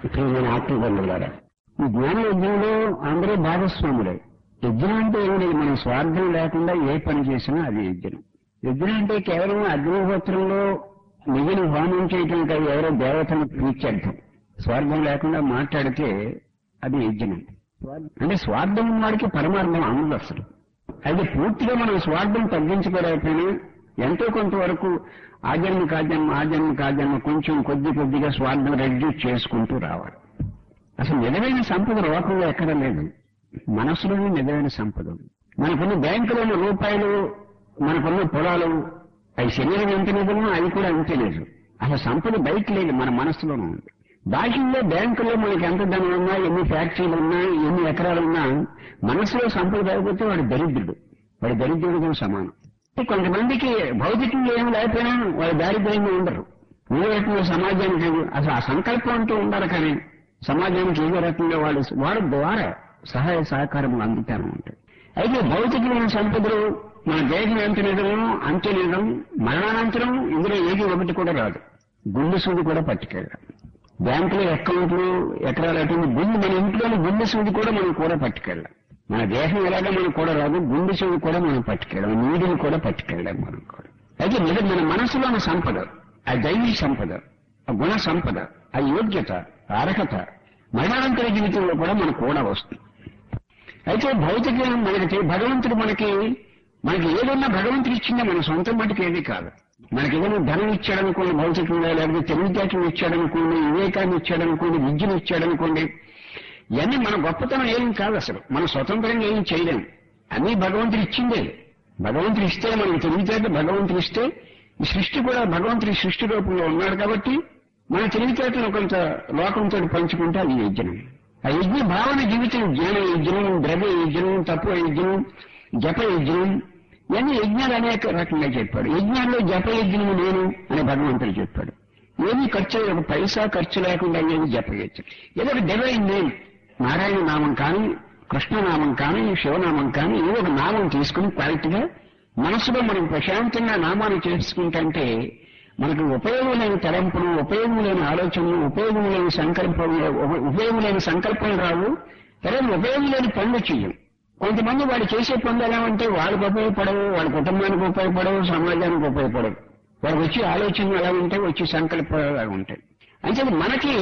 ఇప్పుడు నేను ఆత్మబంధువులారా ఈ జ్ఞాన యజ్ఞంలో అందరూ భాగస్వాములే యజ్ఞం అంటే ఏమి లేదు మనం స్వార్థం లేకుండా ఏ పని చేసినా అది యజ్ఞం యజ్ఞం అంటే కేవలం అగ్నిహోత్రంలో మిగిలిన హోమం చేయటం కాదు ఎవరో దేవతను ప్రీత్యర్థం స్వార్థం లేకుండా మాట్లాడితే అది యజ్ఞం అంటే స్వార్థం వాడికి పరమార్థం అందదు అసలు అయితే పూర్తిగా మనం స్వార్థం తగ్గించుకోలేకపోయినా ఎంతో కొంతవరకు ఆ జన్మ కాజన్మ ఆ జన్మ కాజన్మ కొంచెం కొద్ది కొద్దిగా స్వార్థం రెడ్యూస్ చేసుకుంటూ రావాలి అసలు నిజమైన సంపద లోకంలో ఎక్కడ లేదు మనసులోనే నిజమైన సంపద ఉంది. మనకున్న బ్యాంకులోని రూపాయలు మనకున్న పొలాలు అవి శరీరం ఎంత నిజమో అవి కూడా అంతే లేదు అసలు సంపద బయట లేదు మన మనసులోనే ఉంది బాహ్యంలో బ్యాంకులో మనకి ఎంత ధనం ఉన్నా ఎన్ని ఫ్యాక్టరీలు ఉన్నా ఎన్ని ఎకరాలు ఉన్నా మనసులో సంపద లేకపోతే వాడు దరిద్రుడు వాడు దరిద్రుడితో సమానం కొంతమందికి భౌతికంగా ఏం లేకపోయినా వాడు దారిద్ర్యంగా ఉండరు ఏ రకంగా సమాజానికి అసలు ఆ సంకల్పం అంటూ ఉండాలి కానీ సమాజానికి ఏ రకంగా వాడు వాడు ద్వారా సహాయ సహకారం అందుతాను ఉంటాయి అయితే భౌతికమైన సంపదలు మన దేశం ఎంత నిజమో అంతే నిజం మరణానంతరం ఇందులో ఏది ఒకటి కూడా రాదు గుండె సూది కూడా పట్టుకెళ్ళాలి బ్యాంకులో అకౌంట్లు ఎకరాలు అటువంటి గుండె మన ఇంట్లోని గుండె సూది కూడా మనం కూడా పట్టుకెళ్ళాం మన దేశం ఎలాగో మనం కూడా రాదు గుండె సూది కూడా మనం పట్టుకెళ్ళాం నీటిని కూడా పట్టుకెళ్ళాం మనం కూడా అయితే నిజం మన మనసులోని సంపద ఆ దైవీ సంపద ఆ గుణ సంపద ఆ యోగ్యత ఆ అర్హత మరణానంతర జీవితంలో కూడా మనకు కూడా వస్తుంది అయితే భౌతిక మనకి భగవంతుడు మనకి మనకి ఏదన్నా భగవంతుడు ఇచ్చిందే మన సొంతం మటుకు ఏది కాదు మనకి ఏదైనా ధనం ఇచ్చాడనుకోండి భౌతికంగా లేకపోతే తెలివితేటలు ఇచ్చాడనుకోండి వివేకాన్ని ఇచ్చాడనుకోండి విద్యను ఇచ్చాడనుకోండి ఇవన్నీ మన గొప్పతనం ఏం కాదు అసలు మనం స్వతంత్రంగా ఏం చేయలేం అన్నీ భగవంతుడు ఇచ్చిందే భగవంతుడు ఇస్తే మనకి తెలివితేట భగవంతుడు ఇస్తే ఈ సృష్టి కూడా భగవంతుడి సృష్టి రూపంలో ఉన్నాడు కాబట్టి మన తెలివితేటను కొంత లోకంతో పంచుకుంటే అది యజ్ఞం ఆ యజ్ఞ భావన జీవితం జ్ఞాన యజ్ఞం ద్రవ్య యజ్ఞం తత్వ యజ్ఞం జప యజ్ఞం ఇవన్నీ యజ్ఞాలు అనేక రకంగా చెప్పాడు యజ్ఞాల్లో జప యజ్ఞం నేను అని భగవంతుడు చెప్పాడు ఏమీ ఖర్చు ఒక పైసా ఖర్చు లేకుండా ఏమి జపయచ్చు ఏదో ఒక డివైన్ నేమ్ నారాయణ నామం కానీ కృష్ణనామం కానీ శివనామం కానీ ఏదో ఒక నామం తీసుకుని క్వాలిటీగా మనసులో మనం ప్రశాంతంగా నామాన్ని చేసుకుంటే మనకు ఉపయోగం లేని తలంపులు ఉపయోగం లేని ఆలోచనలు ఉపయోగం లేని సంకల్పం ఉపయోగం లేని సంకల్పం రావు తర్వాత ఉపయోగం లేని పనులు చెయ్యం కొంతమంది వాడు చేసే పనులు ఎలా ఉంటే వాళ్ళకి ఉపయోగపడవు వాళ్ళ కుటుంబానికి ఉపయోగపడవు సమాజానికి ఉపయోగపడవు వాడికి వచ్చే ఆలోచనలు ఎలా ఉంటాయి వచ్చే సంకల్పాలు ఎలా ఉంటాయి అంటే మనకి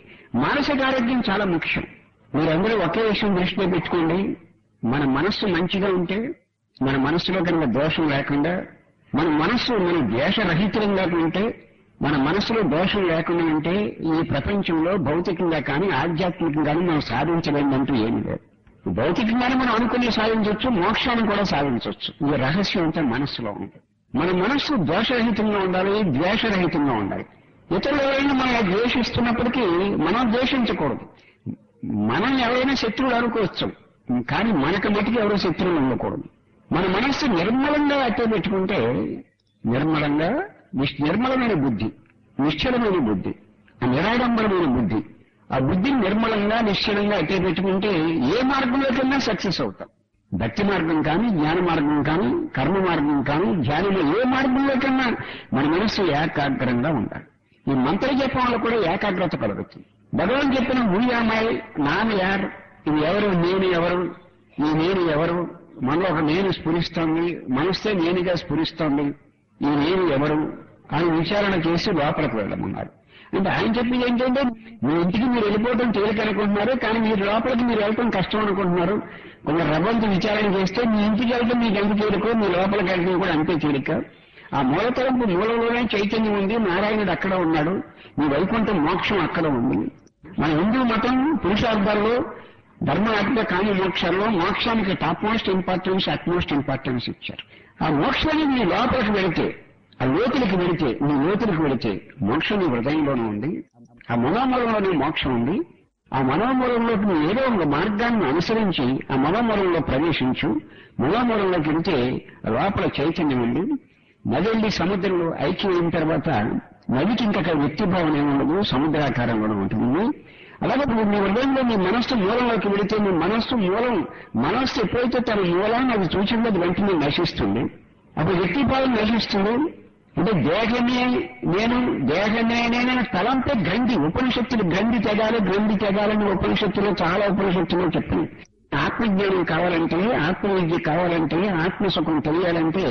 మానసిక ఆరోగ్యం చాలా ముఖ్యం మీరందరూ ఒకే విషయం దృష్టిలో పెట్టుకోండి మన మనస్సు మంచిగా ఉంటే మన మనస్సులో కనుక దోషం లేకుండా మన మనస్సు మన ద్వేషరహితంగా ఉంటే మన మనసులో దోషం లేకుండా ఉంటే ఈ ప్రపంచంలో భౌతికంగా కానీ ఆధ్యాత్మికంగానే మనం సాధించలేదంటూ ఏమీ లేదు భౌతికంగానే మనం అనుకుని సాధించవచ్చు మోక్షాన్ని కూడా సాధించవచ్చు ఈ రహస్యం అంతా మనస్సులో ఉంది మన మనస్సు దోషరహితంగా ఉండాలి ద్వేషరహితంగా ఉండాలి ఇతరులు ఎవరైనా మనం ద్వేషిస్తున్నప్పటికీ మనం ద్వేషించకూడదు మనం ఎవరైనా శత్రువులు అనుకోవచ్చు కానీ మనకు మటుకు ఎవరో శత్రువులు ఉండకూడదు మన మనస్సు నిర్మలంగా అట్టే పెట్టుకుంటే నిర్మలంగా నిష్- నిర్మలమైన బుద్ధి నిశ్చలమైన బుద్ధి ఆ నిరాడంబరమైన బుద్ధి ఆ బుద్ధిని నిర్మలంగా నిశ్చలంగా అట్టే పెట్టుకుంటే ఏ మార్గంలోకైనా సక్సెస్ అవుతాం భక్తి మార్గం కానీ జ్ఞాన మార్గం కానీ కర్మ మార్గం కానీ ధ్యానంలో ఏ మార్గంలోకైనా మన మనస్సు ఏకాగ్రంగా ఉండాలి ఈ మంత్ర జపంలో కూడా ఏకాగ్రత కలుగుతుంది భగవాన్ చెప్పిన ఊయామాయ్ నాన్న యార్ ఇది ఎవరు నేను ఎవరు ఈ నేను ఎవరు మనలో ఒక నేను స్ఫురిస్తోంది మనస్తే నేనుగా స్ఫురిస్తోంది ఈ నేను ఎవరు అని విచారణ చేసి లోపలికి వెళ్ళమన్నారు అంటే ఆయన చెప్పింది ఏంటంటే మీ ఇంటికి మీరు వెళ్ళిపోవడం తేలిక అనుకుంటున్నారు కానీ మీరు లోపలికి మీరు వెళ్ళటం కష్టం అనుకుంటున్నారు కొంత రవ్వంత విచారణ చేస్తే మీ ఇంటికి వెళ్ళటం మీకు ఎంత తేలికో మీ లోపలికి వెళ్ళటం కూడా అంతే తేలిక ఆ మూలతలంపు మూలంలోనే చైతన్యం ఉంది నారాయణుడు అక్కడ ఉన్నాడు మీ వైకుంఠం మోక్షం అక్కడ ఉంది మన హిందూ మతం పురుషార్థాల్లో ధర్మాత్మ కాని మోక్షాల్లో మోక్షానికి top most importance utmost importance ఇచ్చారు ఆ మోక్షాన్ని మీ లోపలికి వెళితే ఆ లోతులకి వెళితే నీ లోతులకు వెళితే మోక్షం నీ హృదయంలోనే ఉంది ఆ మనోమూలంలోనే మోక్షం ఉంది ఆ మనోమూలంలోకి నువ్వు ఏదో ఒక మార్గాన్ని అనుసరించి ఆ మనోమూలంలో ప్రవేశించు మనోమూలంలోకి వెళితే లోపల చైతన్యం ఉంది నది సముద్రంలో ఐక్యం అయిన తర్వాత నదికి ఇంకా వ్యక్తిభావం ఏమి ఉండదు సముద్రాకారంలో ఉంటుంది అలాగే ఇప్పుడు నీ హృదయంలో నీ మనస్సు మూలంలోకి వెళితే నీ మనస్సు మూలం మనస్సు ఎప్పుడైతే తన మూలాన్ని అది చూసిందో అది వెంటనే నశిస్తుంది అప్పుడు వ్యక్తిభావం నశిస్తుంది అంటే దేహమే నేను దేహమే నేను తలంపే గ్రంథి ఉపనిషత్తులు గ్రంథి తెగాలి గ్రంథి తెగాలని ఉపనిషత్తులు చాలా ఉపనిషత్తులు చెప్పింది ఆత్మజ్ఞానం కావాలంటే ఆత్మవిద్య కావాలంటే ఆత్మసుఖం తెలియాలంటే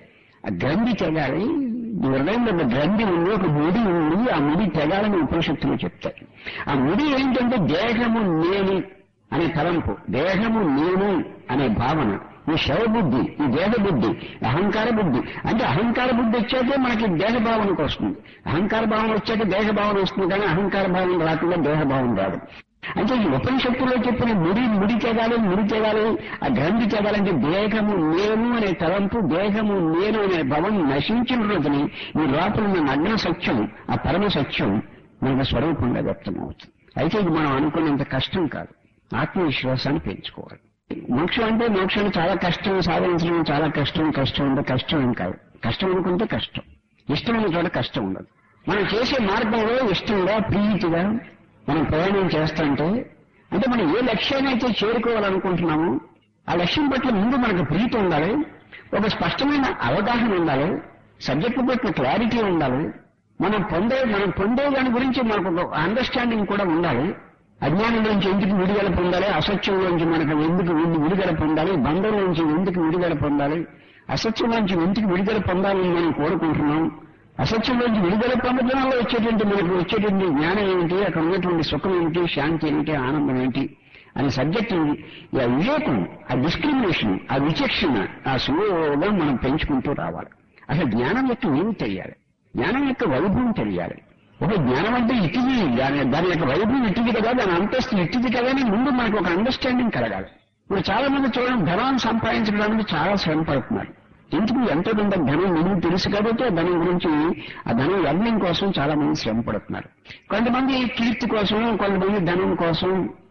ఆ గ్రంథి తెగాలి ఈ హృదయంలో ఒక గ్రంథి ఉంది ఒక ముడి ఉంది ఆ ముడి తెగాలని ఉపనిషత్తులు చెప్తాయి ఆ ముడి ఏంటంటే దేహము నేను అనే తలంపు దేహము నేను అనే భావన ఈ శవబుద్ధి ఈ దేహ బుద్ధి అహంకార బుద్ధి అంటే అహంకార బుద్ధి వచ్చాకే మనకి దేహ భావనకు వస్తుంది అహంకార భావన వచ్చాక దేహ భావన వస్తుంది కానీ అహంకార భావన రాకుండా దేహ భావన రాదు అంటే ఈ ఉపనిషత్తులో చెప్పిన ముడి ముడి తెగాలి ముడి తెగాలి ఆ గ్రంథి తెగాలంటే దేహము నేను అనే తలంపు దేహము నేను అనే భావం నశించిన రోజుని ఈ లోపల ఉన్న నగ్న సత్యం ఆ పరమ సత్యం మనకు స్వరూపంగా వ్యక్తమవుతుంది అయితే ఇది మనం అనుకున్నంత కష్టం కాదు ఆత్మవిశ్వాసాన్ని పెంచుకోవాలి మోక్షం అంటే మోక్షం చాలా కష్టం సాధించడం చాలా కష్టం కష్టం అంటే కష్టం ఏం కాదు కష్టం అనుకుంటే కష్టం ఇష్టమైన చోట కష్టం ఉండదు మనం చేసే మార్గంలో ఇష్టంగా ప్రీతిగా మనం ప్రయాణం చేస్తుంటే అంటే మనం ఏ లక్ష్యాన్ని అయితే చేరుకోవాలనుకుంటున్నామో ఆ లక్ష్యం పట్ల ముందు మనకు ప్రీతి ఉండాలి ఒక స్పష్టమైన అవగాహన ఉండాలి సబ్జెక్ట్ పట్ల క్లారిటీ ఉండాలి మనం పొందే మనం పొందే దాని గురించి మనకు ఒక అండర్స్టాండింగ్ కూడా ఉండాలి అజ్ఞానం నుంచి ఎందుకు విడుదల పొందాలి అసత్యం నుంచి మనకు ఎందుకు విడి- విడుదల పొందాలి బంధం నుంచి ఎందుకు విడుదల పొందాలి అసత్యం నుంచి ఎందుకు విడుదల పొందాలని మనం కోరుకుంటున్నాం అసత్యం నుంచి విడుదల పొందడం వల్ల వచ్చేటువంటి మనకు వచ్చేటువంటి జ్ఞానం ఏమిటి అక్కడ ఉన్నటువంటి సుఖం ఏమిటి శాంతి ఏమిటి ఆనందం ఏంటి అనే సబ్జెక్ట్ ఆ వివేకం ఆ డిస్క్రిమినేషన్ ఆ విచక్షణ ఆ సులువుగా మనం పెంచుకుంటూ రావాలి అసలు జ్ఞానం యొక్క ఏమి తెలియాలి జ్ఞానం యొక్క వైభవం తెలియాలి ఒక జ్ఞానం అంటే ఇటుది దాని దాని యొక్క వైభవం ఇటుది కదా దాని అంతస్తు ఇటుది కదా అని ముందు మనకు ఒక అండర్స్టాండింగ్ కలగాలి ఇప్పుడు చాలా మంది చూడండి ధనాన్ని సంపాదించడానికి చాలా శ్రమ పడుతున్నారు ఎందుకు ఎంతో కొంత ధనం ముందు తెలుసు కాబట్టి ఆ ధనం గురించి ఆ ధనం ఎర్నింగ్ కోసం చాలా మంది శ్రమ పడుతున్నారు కొంతమంది కీర్తి కోసం కొంతమంది ధనం కోసం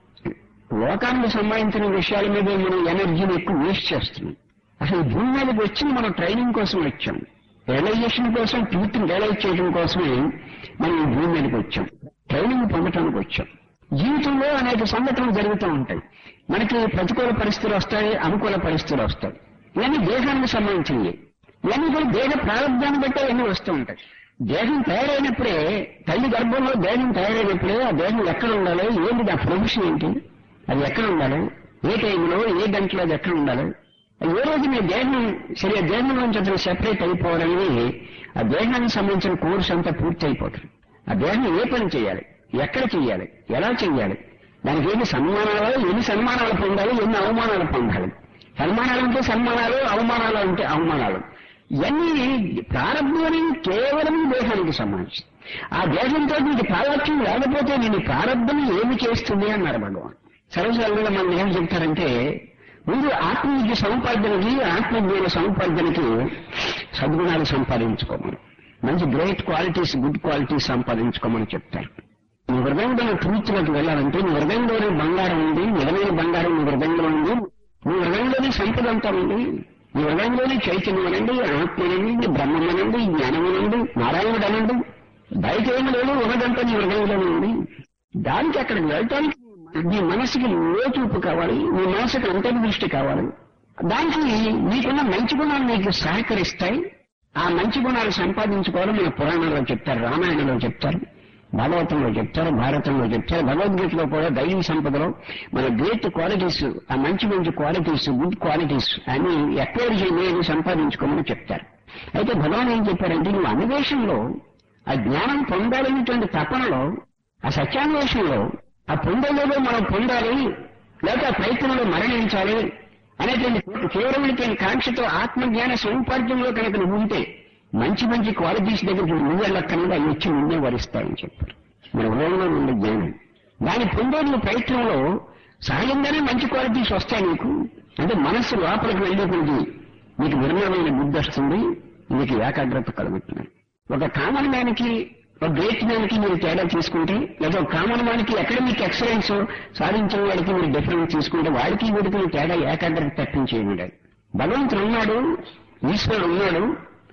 లోకానికి సంబంధించిన విషయాల మీద మనం ఎనర్జీని ఎక్కువ వేస్ట్ చేస్తున్నాం అసలు ఈ భూమి మీదకి వచ్చింది మనం ట్రైనింగ్ కోసం వచ్చాం రియలైజేషన్ కోసం ట్రూత్ రియలైజ్ చేయడం కోసమే మనం ఈ భూమి మీదకి వచ్చాం ట్రైనింగ్ పొందటానికి వచ్చాం జీవితంలో అనేక సంఘటనలు జరుగుతూ ఉంటాయి మనకి ప్రతికూల పరిస్థితులు వస్తాయి అనుకూల పరిస్థితులు వస్తాయి ఇవన్నీ దేహానికి సంబంధించినవి ఇవన్నీ కూడా దేహ ప్రారంభాన్ని బట్టే ఇవన్నీ వస్తూ ఉంటాయి దేహం తయారైనప్పుడే తల్లి గర్భంలో దేహం తయారైనప్పుడే ఆ దేహం ఎక్కడ ఉండాలి ఏంటి ఆ ప్రొఫెషన్ ఏంటి అది ఎక్కడ ఉండాలి ఏ టైంలో ఏ గంటలో అది ఎక్కడ ఉండాలి ఏ రోజు మీ దేహం సరే దేహం నుంచి అతను సెపరేట్ అయిపోవాలని ఆ దేహానికి సంబంధించిన కోర్స్ అంతా పూర్తి అయిపోతుంది ఆ దేహం ఏ పని చేయాలి ఎక్కడ చేయాలి ఎలా చేయాలి దానికి ఏమి సన్మానాలు ఎన్ని సన్మానాలు పొందాలి ఎన్ని అవమానాలు పొందాలి సన్మానాలు అంటే సన్మానాలు అవమానాలు అంటే అవమానాలు ఇవన్నీ ప్రారంభం అనేది కేవలం దేహానికి సంబంధించి ఆ దేహంతో నీకు ప్రాలక్ష్యం లేకపోతే నేను ప్రారంభం ఏమి చేస్తుంది అన్నారు భగవాన్ సర్వసాధారణంగా మనం ఏం చెప్తారంటే ముందు ఆత్మవిద్య సముపార్జనకి ఆత్మజ్ఞాన సముపార్జనకి సద్గుణాలు సంపాదించుకోమని మంచి గ్రేట్ క్వాలిటీస్ గుడ్ క్వాలిటీస్ సంపాదించుకోమని చెప్తారు నీ హృదయంలో ట్రూత్లోకి వెళ్ళాలంటే నీ హృదయంలోనే బంగారం ఉంది నిజమైన బంగారం నీ హృదయంలో ఉంది నీ హృదయంలోనే సంపద అంతా ఉంది నీ హృదయంలోనే చైతన్యం అనండి ఆత్మ అనండి బ్రహ్మం అనండి జ్ఞానం అనండి నారాయణుడు అనండి బయట ఏమి లేదు ఉన్నదంతా నీ హృదయంలోనే ఉంది దానికి అక్కడికి వెళ్ళటానికి నీ మనసుకి లోచూపు కావాలి నీ మనసుకి అంతర్దృష్టి కావాలి దానికి నీకున్న మంచి గుణాలు నీకు సహకరిస్తాయి ఆ మంచి గుణాలు సంపాదించుకోవాలని మన పురాణాల్లో చెప్తారు రామాయణంలో చెప్తారు భాగవతంలో చెప్తారు భారతంలో చెప్తారు భగవద్గీతలో కూడా దైవీ సంపదలో మన గ్రేట్ క్వాలిటీస్ ఆ మంచి మంచి క్వాలిటీస్ గుడ్ క్వాలిటీస్ అన్ని ఎక్వైర్ చేయని సంపాదించుకోమని చెప్తారు అయితే భగవాన్ ఏం చెప్పారంటే నువ్వు అన్వేషణలో ఆ జ్ఞానం పొందాలనేటువంటి తపనలో ఆ సత్యాన్వేషణలో ఆ పొందలేదో మనం పొందాలి లేక ఆ ప్రయత్నంలో మరణించాలి అనేటువంటి కేవలమైనటువంటి కాంక్షతో ఆత్మజ్ఞాన సముపార్జనలో కనుక నువ్వు ఉంటే మంచి మంచి క్వాలిటీస్ దగ్గరికి నువ్వు వెళ్ళక్కర్లేదు అవి వచ్చి నిన్నే వరిస్తాయని చెప్పారు మన హృదయంలో ఉండే జ్ఞానం దాన్ని పొందే నువ్వు ప్రయత్నంలో సహజంగానే మంచి క్వాలిటీస్ వస్తాయి నీకు అంటే మనస్సు లోపలికి వెళ్ళే కొద్ది నీకు నిర్మలమైన బుద్ధి వస్తుంది నీకు ఏకాగ్రత కలుగుతుంది ఒక కామన్ మ్యాన్కి ఒక గ్రేట్ మ్యాన్కి మీరు తేడా తీసుకుంటే లేదా ఒక కామన్ మ్యాన్కి అకాడమిక్ ఎక్సలెన్స్ సాధించిన వాడికి మీరు డిఫరెన్స్ తీసుకుంటే వాడికి వీడికి మీరు తేడా ఏకాగ్రత తప్పించేయండి భగవంతుడు ఉన్నాడు ఈశ్వరుడు ఉన్నాడు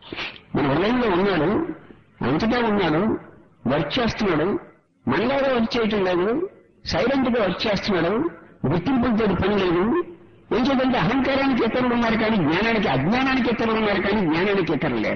మన హృదయంలో ఉన్నాడు అంతటా ఉన్నాడు వర్క్ చేస్తున్నాడు మనలాగా వర్క్ చేయటం లేదు సైలెంట్ గా వర్క్ చేస్తున్నాడు గుర్తింపులతో పని లేదు ఏం చేద్దంటే అహంకారానికి ఇతరులు ఉన్నారు కానీ జ్ఞానానికి అజ్ఞానానికి ఇతరులు ఉన్నారు కానీ జ్ఞానానికి ఇతరులు లేరు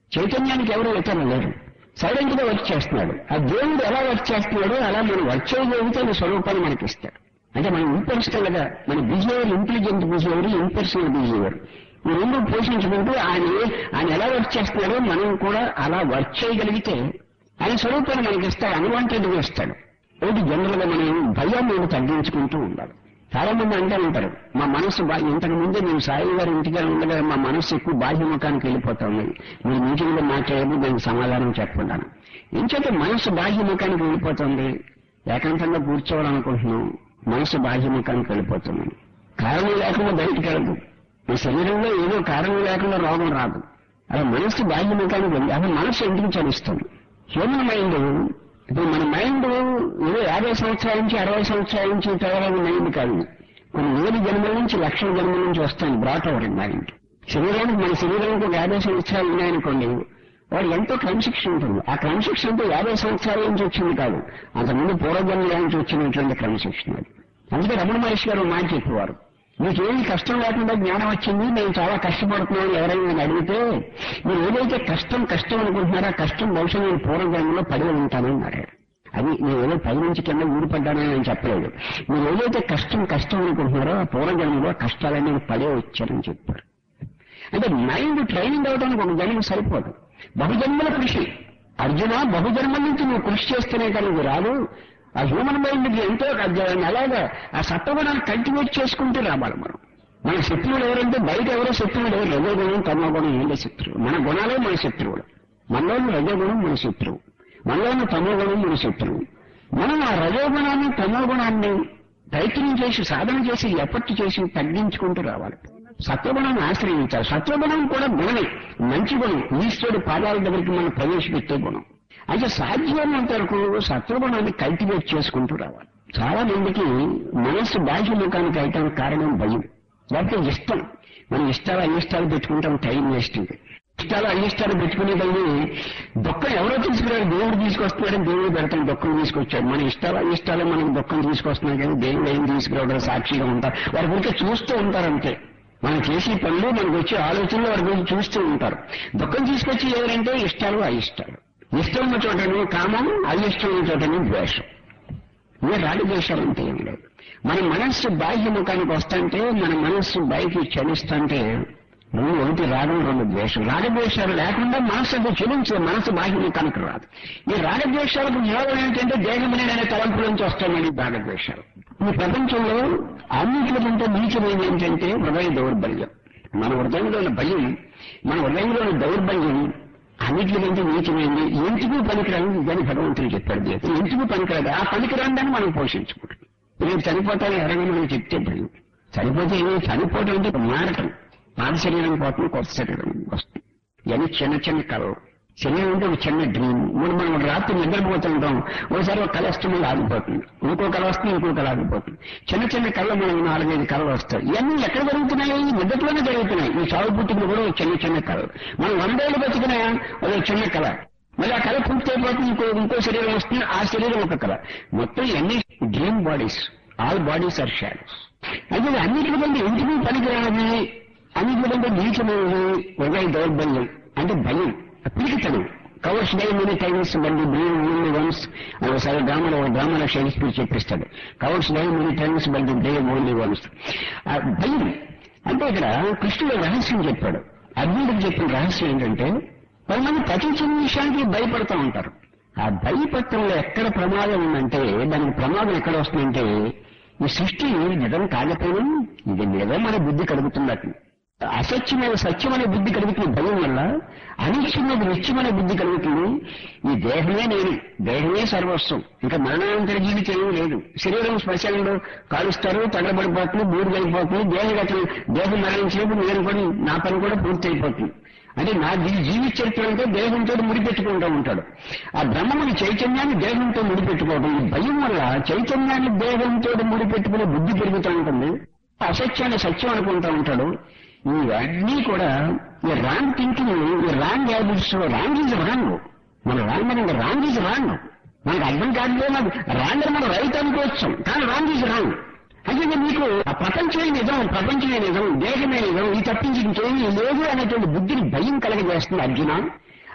చైతన్యానికి ఎవరు ఇతరులు లేరు సైలెంట్ గా వర్క్ చేస్తున్నాడు ఆ దేవుడు ఎలా వర్క్ చేస్తున్నాడో అలా మనం వర్క్ చేయగలిగితే ఆయన స్వరూపాన్ని మనకి ఇస్తాడు అంటే మనం ఇంపర్సనల్ గా మన behaviour intelligent behaviour impersonal behaviour ఈ రెండు పోషించుకుంటూ ఆయన ఏ- ఆయన ఎలా వర్క్ చేస్తున్నాడో మనం కూడా అలా వర్క్ చేయగలిగితే ఆయన స్వరూపాన్ని మనకి ఇస్తాడు అన్వాంటెడ్ గా ఇస్తాడు ఒకటి జనరల్ గా మనం భయాన్ని మనం తగ్గించుకుంటూ ఉండాలి చాలా మంది అంటూ ఉంటారు మా మనసు బా ఇంతకు ముందే మేము సాయి గారి ఇంటికి ఉండగా మా మనసు ఎక్కువ బాహ్యముఖానికి వెళ్ళిపోతా ఉన్నది మీరు మీటింగ్ లో మాట్లాడేది దానికి సమాధానం చెప్పకుండాను ఇంచేత మనసు బాహ్యముఖానికి వెళ్ళిపోతుంది ఏకాంతంగా కూర్చోవాలనుకుంటున్నాం మనసు బాహ్యముఖానికి వెళ్ళిపోతున్నాం కారణం లేకుండా బయటికి వెళ్ళదు మీ శరీరంలో ఏదో కారణం లేకుండా రోగం రాదు అలా మనసు బాహ్యముఖానికి వెళ్ళి అది మనసు ఎందుకు చలిస్తుంది హ్యూమన్ మైండ్ ఇప్పుడు మన మైండ్ ఏదో యాభై సంవత్సరాల నుంచి అరవై సంవత్సరాల నుంచి తయారైన మైండ్ కాదు కొన్ని వేలు జన్మల నుంచి లక్షల జన్మల నుంచి వస్తాయి బ్రాట్ అవర్ మైండ్ శరీరానికి మన శరీరానికి ఒక యాభై సంవత్సరాలు ఉన్నాయనుకోండి వాడు ఎంతో క్రమశిక్షణ ఉంటుంది ఆ క్రమశిక్షణ అంటే యాభై సంవత్సరాల నుంచి వచ్చింది కాదు అంతకుముందు పూర్వజన్మల నుంచి వచ్చినటువంటి క్రమశిక్షణ అది అందుకే రమణ మహర్షి గారు ఒక మాట చెప్పేవారు మీకేమి కష్టం లేకుండా జ్ఞానం వచ్చింది నేను చాలా కష్టపడుతున్నాను ఎవరైనా నేను అడిగితే మీరు ఏదైతే కష్టం కష్టం అనుకుంటున్నారో ఆ కష్టం బహుశా నేను పూర్వజన్మలో పడి ఉంటానని అడిగారు అది నేను ఏదో పై నుంచి కింద ఊడిపడ్డానని నేను చెప్పలేదు మీరు ఏదైతే కష్టం కష్టం అనుకుంటున్నారో ఆ పూర్వజన్మలో కష్టాలని నేను పడే వచ్చానని చెప్పారు అంటే మైండ్ ట్రైనింగ్ అవడానికి ఒక జన్మ సరిపోదు బహుజన్మల కృషి అర్జున బహుజన్మల నుంచి నువ్వు కృషి చేస్తేనే కానీ నువ్వు రాదు ఆ హ్యూమన్ మైండ్కి ఎంతో అధ్యాయం అలాగా ఆ సత్వగుణాన్ని కల్టివేట్ చేసుకుంటూ రావాలి మనం మన శత్రువులు ఎవరంటే బయట ఎవరో శత్రువులు ఎవరు రజోగుణం తమోగుణం ఏంటో శత్రువు మన గుణాలే మన శత్రువులు మనలోని రజోగుణం మన శత్రువు మనలోని తమోగుణం మన శత్రువు మనం ఆ రజోగుణాన్ని తమోగుణాన్ని ప్రయత్నం చేసి సాధన చేసి ఎఫర్ట్ చేసి తగ్గించుకుంటూ రావాలి సత్వగుణాన్ని ఆశ్రయించాలి సత్వగుణం కూడా గుణమే మంచి గుణం ఈశ్వరుడు పాదాల దగ్గరికి మనం ప్రవేశపెట్టే గుణం అయితే సాధ్యమైనంత వరకు సత్వగుణాన్ని కల్టివేట్ చేసుకుంటూ రావాలి చాలా మందికి మనస్సు బాహ్యముఖానికి అయిటానికి కారణం భయం లేకపోతే ఇష్టం మనం ఇష్టాలు అయిష్టాలు పెట్టుకుంటాం టైం వేస్టింగ్ ఇష్టాలు అయిష్టాలు పెట్టుకునే కలిగి దుఃఖం ఎవరో తీసుకురాడు దేవుడు తీసుకొస్తున్నాడని దేవుడు పెడతాం దుఃఖం తీసుకొచ్చాడు మన ఇష్టాలు అయిష్టాలు మనకి దుఃఖం తీసుకొస్తున్నాడు కానీ దేవుడు ఏం తీసుకురావడం సాక్షిగా ఉంటారు వారి గురించి చూస్తూ ఉంటారు అంతే మనం చేసే పనులు మనకు వచ్చే ఆలోచనలు వారి గురించి చూస్తూ ఉంటారు దుఃఖం తీసుకొచ్చి ఎవరంటే ఇష్టాలు అయిష్టాలు ఇష్టం ఉన్న చోటని కామం అయిష్టం ఉన్న చోటని ద్వేషం ఇవే రాగద్వేషాలు అంటే ఏం లేదు మన మనస్సు బాహ్యముఖానికి వస్తుంటే మన మనస్సు బయటికి చలిస్తుంటే రెండు ఒకటి రాగం రెండు ద్వేషం రాగద్వేషాలు లేకుండా మనస్సు అంటే చెలించదు మనస్సు బాహ్యముఖానికి రాదు ఈ రాగద్వేషాలకు మూలం ఏంటంటే దేహం అనే తలంపుల నుంచి వస్తామని రాగద్వేషాలు ఈ ప్రపంచంలో అన్నింటికంటే నీచమైనది ఏంటంటే హృదయ దౌర్బల్యం మన హృదయంలో ఉన్న భయం మన హృదయంలో ఉన్న దౌర్బల్యం అన్నిటికంటే నీచమైంది ఎందుకు పనికిరాని ఇదని భగవంతుడు చెప్పాడు దేవుడు ఎందుకు పనికిరాదు ఆ పనికిరాందని మనం పోషించుకుంటాం నేను చనిపోతాను ఎవరైనా మనం చెప్తే భయం చనిపోతే ఏమి చనిపోవడం అంటే మారటం పాత శరీరం పోతుంది కొత్త శరీరం వస్తుంది ఇవన్నీ చిన్న చిన్న కళలు శరీరం అంటే ఒక చిన్న డ్రీమ్ మనం మనం రాత్రి నిద్రపోతుంటాం ఒకసారి ఒక కళ వస్తే మళ్ళీ ఆగిపోతుంది ఇంకో కళ వస్తుంది ఇంకో కళ ఆగిపోతుంది చిన్న చిన్న కళ మనం నాలుగైదు కళలు వస్తాయి ఇవన్నీ ఎక్కడ జరుగుతున్నాయి నిద్రలోనే జరుగుతున్నాయి ఈ చావు పుట్టుకులు కూడా ఒక చిన్న చిన్న కళలు మనం వందేళ్ళు బతికిన ఒక చిన్న కళ మళ్ళీ ఆ కళ పూర్తి అయిపోతుంది ఇంకో ఇంకో శరీరం వస్తుంది ఆ శరీరం ఒక కళ మొత్తం ఇవన్నీ dream bodies all bodies are shadows అయితే ఇది అన్నిటికంటే ఎందుకు పనికిరానిది అన్నిటికంటే నీచమైనది ఒక దౌర్బల్యం అంటే భయం పిలికితనం cowards die many times but the brave only once అని ఒకసారి డ్రామాలో ఒక డ్రామాలో షేక్స్పియర్ చెప్పిస్తాడు cowards die many times but the brave only once ఆ భయం అంటే ఇక్కడ కృష్ణుడు రహస్యం చెప్పాడు అర్జునుడికి చెప్పిన రహస్యం ఏంటంటే కొంతమంది ప్రతి చిన్న విషయానికి భయపడుతూ ఉంటారు ఆ భయపడటంలో ఎక్కడ ప్రమాదం ఉందంటే దానికి ప్రమాదం ఎక్కడ వస్తుందంటే ఈ సృష్టి నిజం కాకపోయినా ఇది నిజం అనే బుద్ధి కలుగుతున్నట్టు అసత్యమైన సత్యమనే బుద్ధి కలుగుతున్న భయం వల్ల అనిశ్చయమైన నిత్యమనే బుద్ధి కలుగుతుంది ఈ దేహమే నేను దేహమే సర్వస్వం ఇంకా మరణానంతర జీవితం ఏమీ లేదు శరీరం శ్మశానంలో కాలుస్తారు తగలబడిపోతుంది బూడిదైపోతుంది దేహగతం దేహం మరణించినప్పుడు నేను కూడా నా పని కూడా పూర్తి అయిపోతుంది అంటే నా జీ- జీవిత చరిత్ర అంటే దేహంతో ముడిపెట్టుకుంటూ ఉంటాడు ఆ బ్రహ్మముని చైతన్యాన్ని దేహంతో ముడిపెట్టుకోవడం ఈ భయం వల్ల చైతన్యాన్ని దేహంతో ముడిపెట్టుకునే బుద్ధి పెరుగుతూ ఉంటుంది అసత్యాన్ని సత్యం అనుకుంటూ ఉంటాడు ఇవన్నీ కూడా ఈ రాంగ్ థింకింగ్ ఈ wrong habits wrong is wrong మన రాంగ్ అనేది రాంగ్ ఈజ్ రాంగ్ మనకు అర్థం కాదు మనకు రాంగ్ అని మనం రైట్ అనుకోవచ్చు కానీ రాంగ్ ఈజ్ రాంగ్ అంటే మీకు ఆ ప్రపంచమే నిజం ప్రపంచమే నిజం దేశమే నిజం ఈ తప్పించి ఇంకేమీ లేదు అనేటువంటి బుద్ధిని భయం కలగజేస్తుంది అర్జున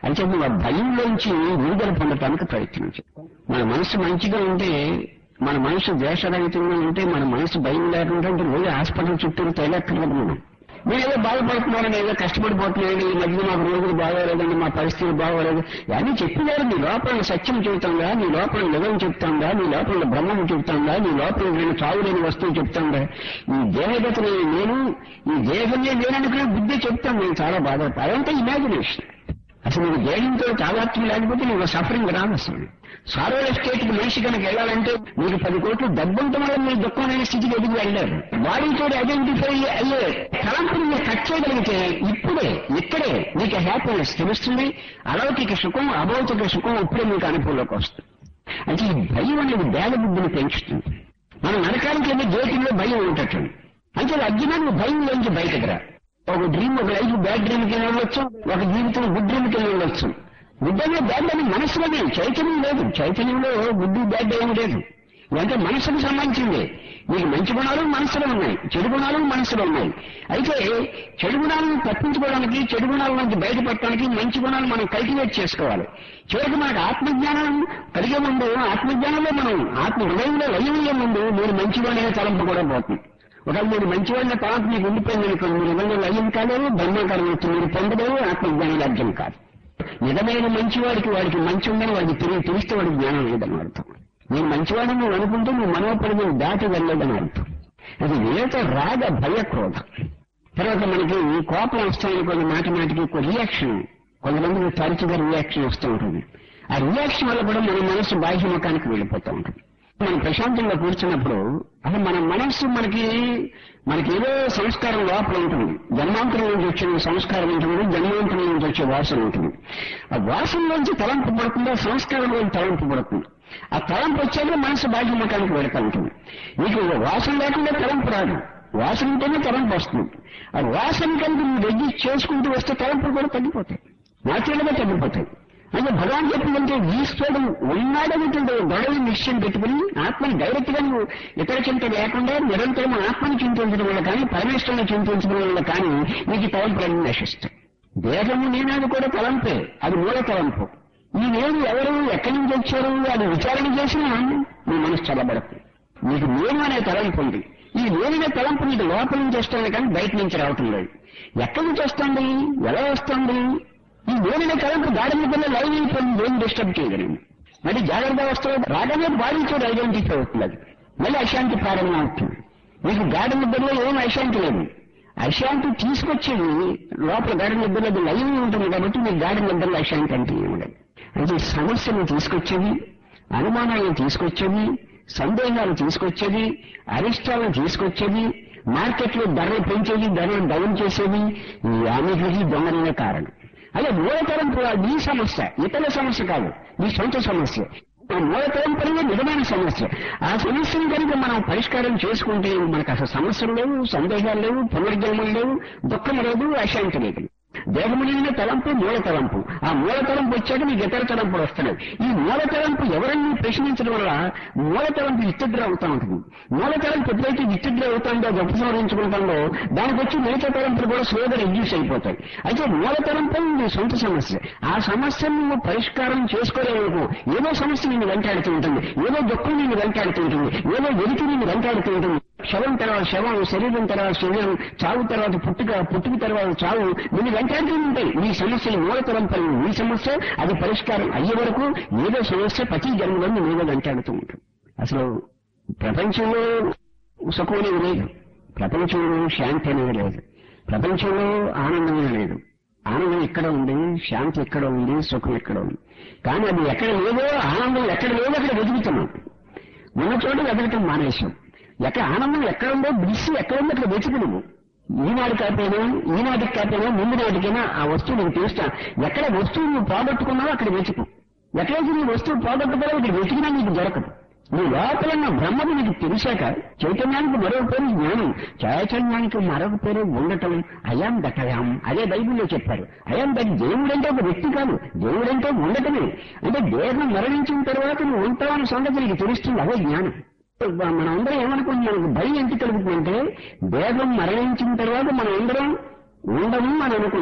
అయితే నువ్వు ఆ భయంలోంచి విడుదల పొందటానికి ప్రయత్నించు మన మనసు మంచిగా ఉంటే మన మనసు ద్వేషరహితంగా ఉంటే మన మనసు భయం లేకుండా ఉంటే రోజు హాస్పిటల్ చుట్టూ తైలక్కర్లేదు మనం నేను ఏదో బాధపడుతున్నాను ఏదో కష్టపడిపోతున్నాను ఈ మధ్య మాకు రోజులు బాగోలేదండి మా పరిస్థితి బాగోలేదు అన్నీ చెప్పినారు నీ లోపల సత్యం చెబుతాంగా నీ లోపల నిజం చెప్తాంగా నీ లోపల బ్రహ్మం చెప్తాంగా నీ లోపల నేను చావులేని వస్తువు చెప్తాంగా ఈ దేహగతని నేను ఈ దేహమే నేననుకునే బుద్ధి చెప్తాను నేను చాలా బాధపడతా అదంతా ఇమాజినేషన్ అసలు నీకు దేహంతో తాదాత్మ్యం లేకపోతే నీకు సఫరింగ్ రాదు అసలు సారోల స్టేట్ కి మనిషి కనుక వెళ్ళాలంటే మీకు పది కోట్లు డబ్బుంటం వల్ల మీరు దుఃఖమైన స్థితికి ఎదిగి వెళ్ళారు బాడీతో ఐడెంటిఫై అయ్యే తలంపుని మీరు కట్ చేయగలిగితే ఇప్పుడే ఇక్కడే మీకు హ్యాపీనెస్ తెలుస్తుంది అలౌకిక సుఖం అభౌతిక సుఖం ఇప్పుడే మీకు అనుభవంలోకి వస్తుంది అంటే ఈ భయం అనేది భేద బుద్ధిని పెంచుతుంది మన నరకానికి వెళ్ళి జ్యోతిలో భయం ఉంటట్టు అంటే అజ్ఞానం భయంలోంచి బయటకు రా ఒక డ్రీమ్ ఒక లైఫ్ బ్యాడ్ డ్రీమ్ కి వెళ్ళవచ్చు ఒక జీవితం గుడ్ డ్రీమ్ కి వెళ్ళవచ్చు గుడ్ అనే బ్యాడ్ అని మనసులోనే చైతన్యం లేదు చైతన్యంలో గుడ్ బ్యాడ్ ఏమి లేదు ఇదంతా మనసుకు సంబంధించింది మీకు మంచి గుణాలు మనసులో ఉన్నాయి చెడు గుణాలు మనసులో ఉన్నాయి అయితే చెడు గుణాలను తప్పించుకోవడానికి చెడు గుణాల నుంచి బయటపడటానికి మంచి గుణాలు మనం కల్టివేట్ చేసుకోవాలి చివరికి మనకు ఆత్మజ్ఞానం కలిగే ముందు ఆత్మజ్ఞానంలో మనం ఆత్మ హృదయంలో లయమయ్యే ముందు మీరు మంచివాడనే తలంపు కూడా పోతుంది ఒకవేళ మీరు మంచివాడిన తలంపు మీకు ఉండిపోయింది అనుకోండి మీరు నిజంగా లయం కాలేరు బ్రహ్మకారం వచ్చి మీరు పొందలేరు ఆత్మజ్ఞానం రాజ్యం కాదు నిజమైన మంచివాడికి వాడికి మంచి ఉందని వాడికి తిరిగి తెలిస్తే వాడికి జ్ఞానం లేదని అర్థం నేను మంచివాడిని నువ్వు అనుకుంటే నువ్వు మనోపరిమిని దాటి వెళ్ళలేదని అర్థం అది వివేక రాగ భయ క్రోధ తర్వాత మనకి ఈ కోపం వస్తాయని కొన్ని మాటి మాటికి ఒక రియాక్షన్ కొంతమందికి తరచుగా రియాక్షన్ వస్తూ ఉంటుంది ఆ రియాక్షన్ వల్ల కూడా మన మనసు బాహ్యముఖానికి వెళ్ళిపోతూ ఉంటుంది మనం ప్రశాంతంగా కూర్చున్నప్పుడు అసలు మన మనస్సు మనకి మనకి ఏదో సంస్కారం లోపల ఉంటుంది జన్మాంతరం నుంచి వచ్చిన సంస్కారం ఉంటుంది జన్మాంతరం నుంచి వచ్చే వాసన ఉంటుంది ఆ వాసన నుంచి తలంపు పడుతుందో సంస్కారం నుంచి తలంపు పడుతుంది ఆ తలంపు వచ్చాక మనసు బాహ్యముఖానికి వెళుతూ ఉంటుంది నీకు వాసన లేకుండా తలంపు రాదు వాసన ఉంటేనే తలంపు వస్తుంది ఆ వాసన కనుక నువ్వు రెడ్యూస్ చేసుకుంటూ వస్తే తలంపులు కూడా తగ్గిపోతాయి నాచురల్గా తగ్గిపోతాయి అంటే భగవాన్ చెప్పిందంటే ఈశ్వరుడు ఉన్నాడనేటువంటి గొడవ నిశ్చయం పెట్టుకుని ఆత్మని డైరెక్ట్ గా నువ్వు ఇతర చింత లేకుండా నిరంతరం ఆత్మని చింతించడం వల్ల కానీ పరమేశ్వరుని చింతించడం వల్ల కానీ నీకు ఈ తలంపులన్నీ నశిస్తాయి దేహము నేనాది కూడా తలంపే అది మూల తలంపు ఈ నేను ఎవరు ఎక్కడి నుంచి వచ్చారు అది విచారణ చేసినా నీ మనసు చల్లబడుతుంది నీకు నేను అనే తలంపు ఉంది ఈ నేననే తలంపు నీకు లోపల నుంచి వస్తుంది కానీ బయట నుంచి రావటం లేదు ఎక్కడి నుంచి వస్తుంది ఎలా వస్తుంది ఈ నేననే తలంపు గాడి మీద లైవ్ అయిపోయింది ఏం డిస్టర్బ్ చేయగలను మరి జాగ్రత్త వస్తుంది రాగానే బాడీతో ఐడెంటిఫై అవుతుంది అది మళ్ళీ అశాంతి ప్రారంభం అవుతుంది మీకు గాడి నిద్రలో ఏం అశాంతి లేదు అశాంతి తీసుకొచ్చేది లోపల గాడి నిద్రలో అది లైవ్ ఉంటుంది కాబట్టి మీకు గాడి నిద్రలో అశాంతి అంటే ఏముండదు అంటే సమస్యను తీసుకొచ్చేది అనుమానాలను తీసుకొచ్చేది సందేహాలు తీసుకొచ్చేది అరిష్టాలను తీసుకొచ్చేది మార్కెట్లో ధరలు పెంచేది ధరలు డౌన్ చేసేది ఈ అన్నిటికీ దొంగలనే కారణం అదే మూలతరం నీ సమస్య ఇతర సమస్య కాదు నీ సొంత సమస్య ఆ మూలతరం పరంగా నిజమైన సమస్య ఆ సమస్యను కనుక మనం పరిష్కారం చేసుకుంటే మనకు అసలు సమస్యలు లేవు సందేహాలు లేవు పునర్జన్మలు లేవు దుఃఖం లేదు అశాంతి లేదు దేహము నిండిన తలంపు మూల తలంపు ఆ మూల తలంపు వచ్చాక నీకు ఇతర తలంపులు వస్తున్నాయి ఈ మూల తలంపు ఎవరన్నీ ప్రశ్నించడం వల్ల మూల తలంపు విత్డ్ర అవుతా ఉంటుంది మూల తలంపు ఎప్పుడైతే విత్డ్ర అవుతుందో ఉపసంహరించుకుంటుందో దానికి వచ్చి మిగతా తలంపులు కూడా స్లోగా రెడ్యూస్ అయిపోతాయి అయితే మూల తలంపు నీ సొంత సమస్య ఆ సమస్యను నువ్వు పరిష్కారం చేసుకోలేవు ఏదో సమస్య నిన్ను వెంటాడుతూ ఉంటుంది ఏదో దుఃఖం నిన్ను వెంటాడుతూ ఉంటుంది ఏదో వెలికి నిన్ను వెంటాడుతూ ఉంటుంది శవం తర్వాత శవం శరీరం తర్వాత శరీరం చావు తర్వాత పుట్టుక పుట్టుక తర్వాత చావు నిన్ను వెంటాడుతూ ఉంటాయి నీ సమస్యలు మూలతరం పని నీ సమస్య అది పరిష్కారం అయ్యే వరకు ఏదో సమస్య ప్రతి జన్మలో నీలో వెంటాడుతూ ఉంటుంది అసలు ప్రపంచంలో సుఖం అనేది లేదు ప్రపంచంలో శాంతి అనేది లేదు ప్రపంచంలో ఆనందం అనేది లేదు ఆనందం ఎక్కడ ఉంది శాంతి ఎక్కడ ఉంది సుఖం ఎక్కడ ఉంది కానీ అది ఎక్కడ లేదో ఆనందం ఎక్కడ లేదో అక్కడ వెతుకుతున్నాం ఉన్న చోట వెతకటం మానేశాం ఎక్కడ ఆనందం ఎక్కడ ఉందో బ్లిస్ ఎక్కడ ఉందో అక్కడ వెతుకు నువ్వు ఈనాడు కాకపోయినా ఈనాటికి కాకపోయినా ముందు నాటికైనా ఆ వస్తువు నీకు తెలుస్తా ఎక్కడ వస్తువు నువ్వు పోగొట్టుకున్నావో అక్కడ వెతుకు ఎక్కడైతే నీ వస్తువు పోగొట్టుకోవో ఇక్కడ వెతికినా నీకు దొరకదు నీ లోపల ఉన్న బ్రహ్మకు నీకు తెలిసాక చైతన్యానికి మరొక పేరు జ్ఞానం చైతన్యానికి మరొక పేరు ఉండటం అయాం దటయాం అదే బైబిల్లో చెప్పారు అయాం దట్ దేవుడంటే ఒక వ్యక్తి కాదు దేవుడంటే ఉండటమే అంటే దేహం మరణించిన తర్వాత నువ్వు ఉంటావన్న సంగతి నీకు తెలుస్తుంది అదే జ్ఞానం మనం అందరం ఏమనుకుంటున్నాం మనకు భయం ఎందుకు కలుగుతుందంటే దేహం మరణించిన తర్వాత మనం అందరం ఉండము అని అనుకుంటున్నాం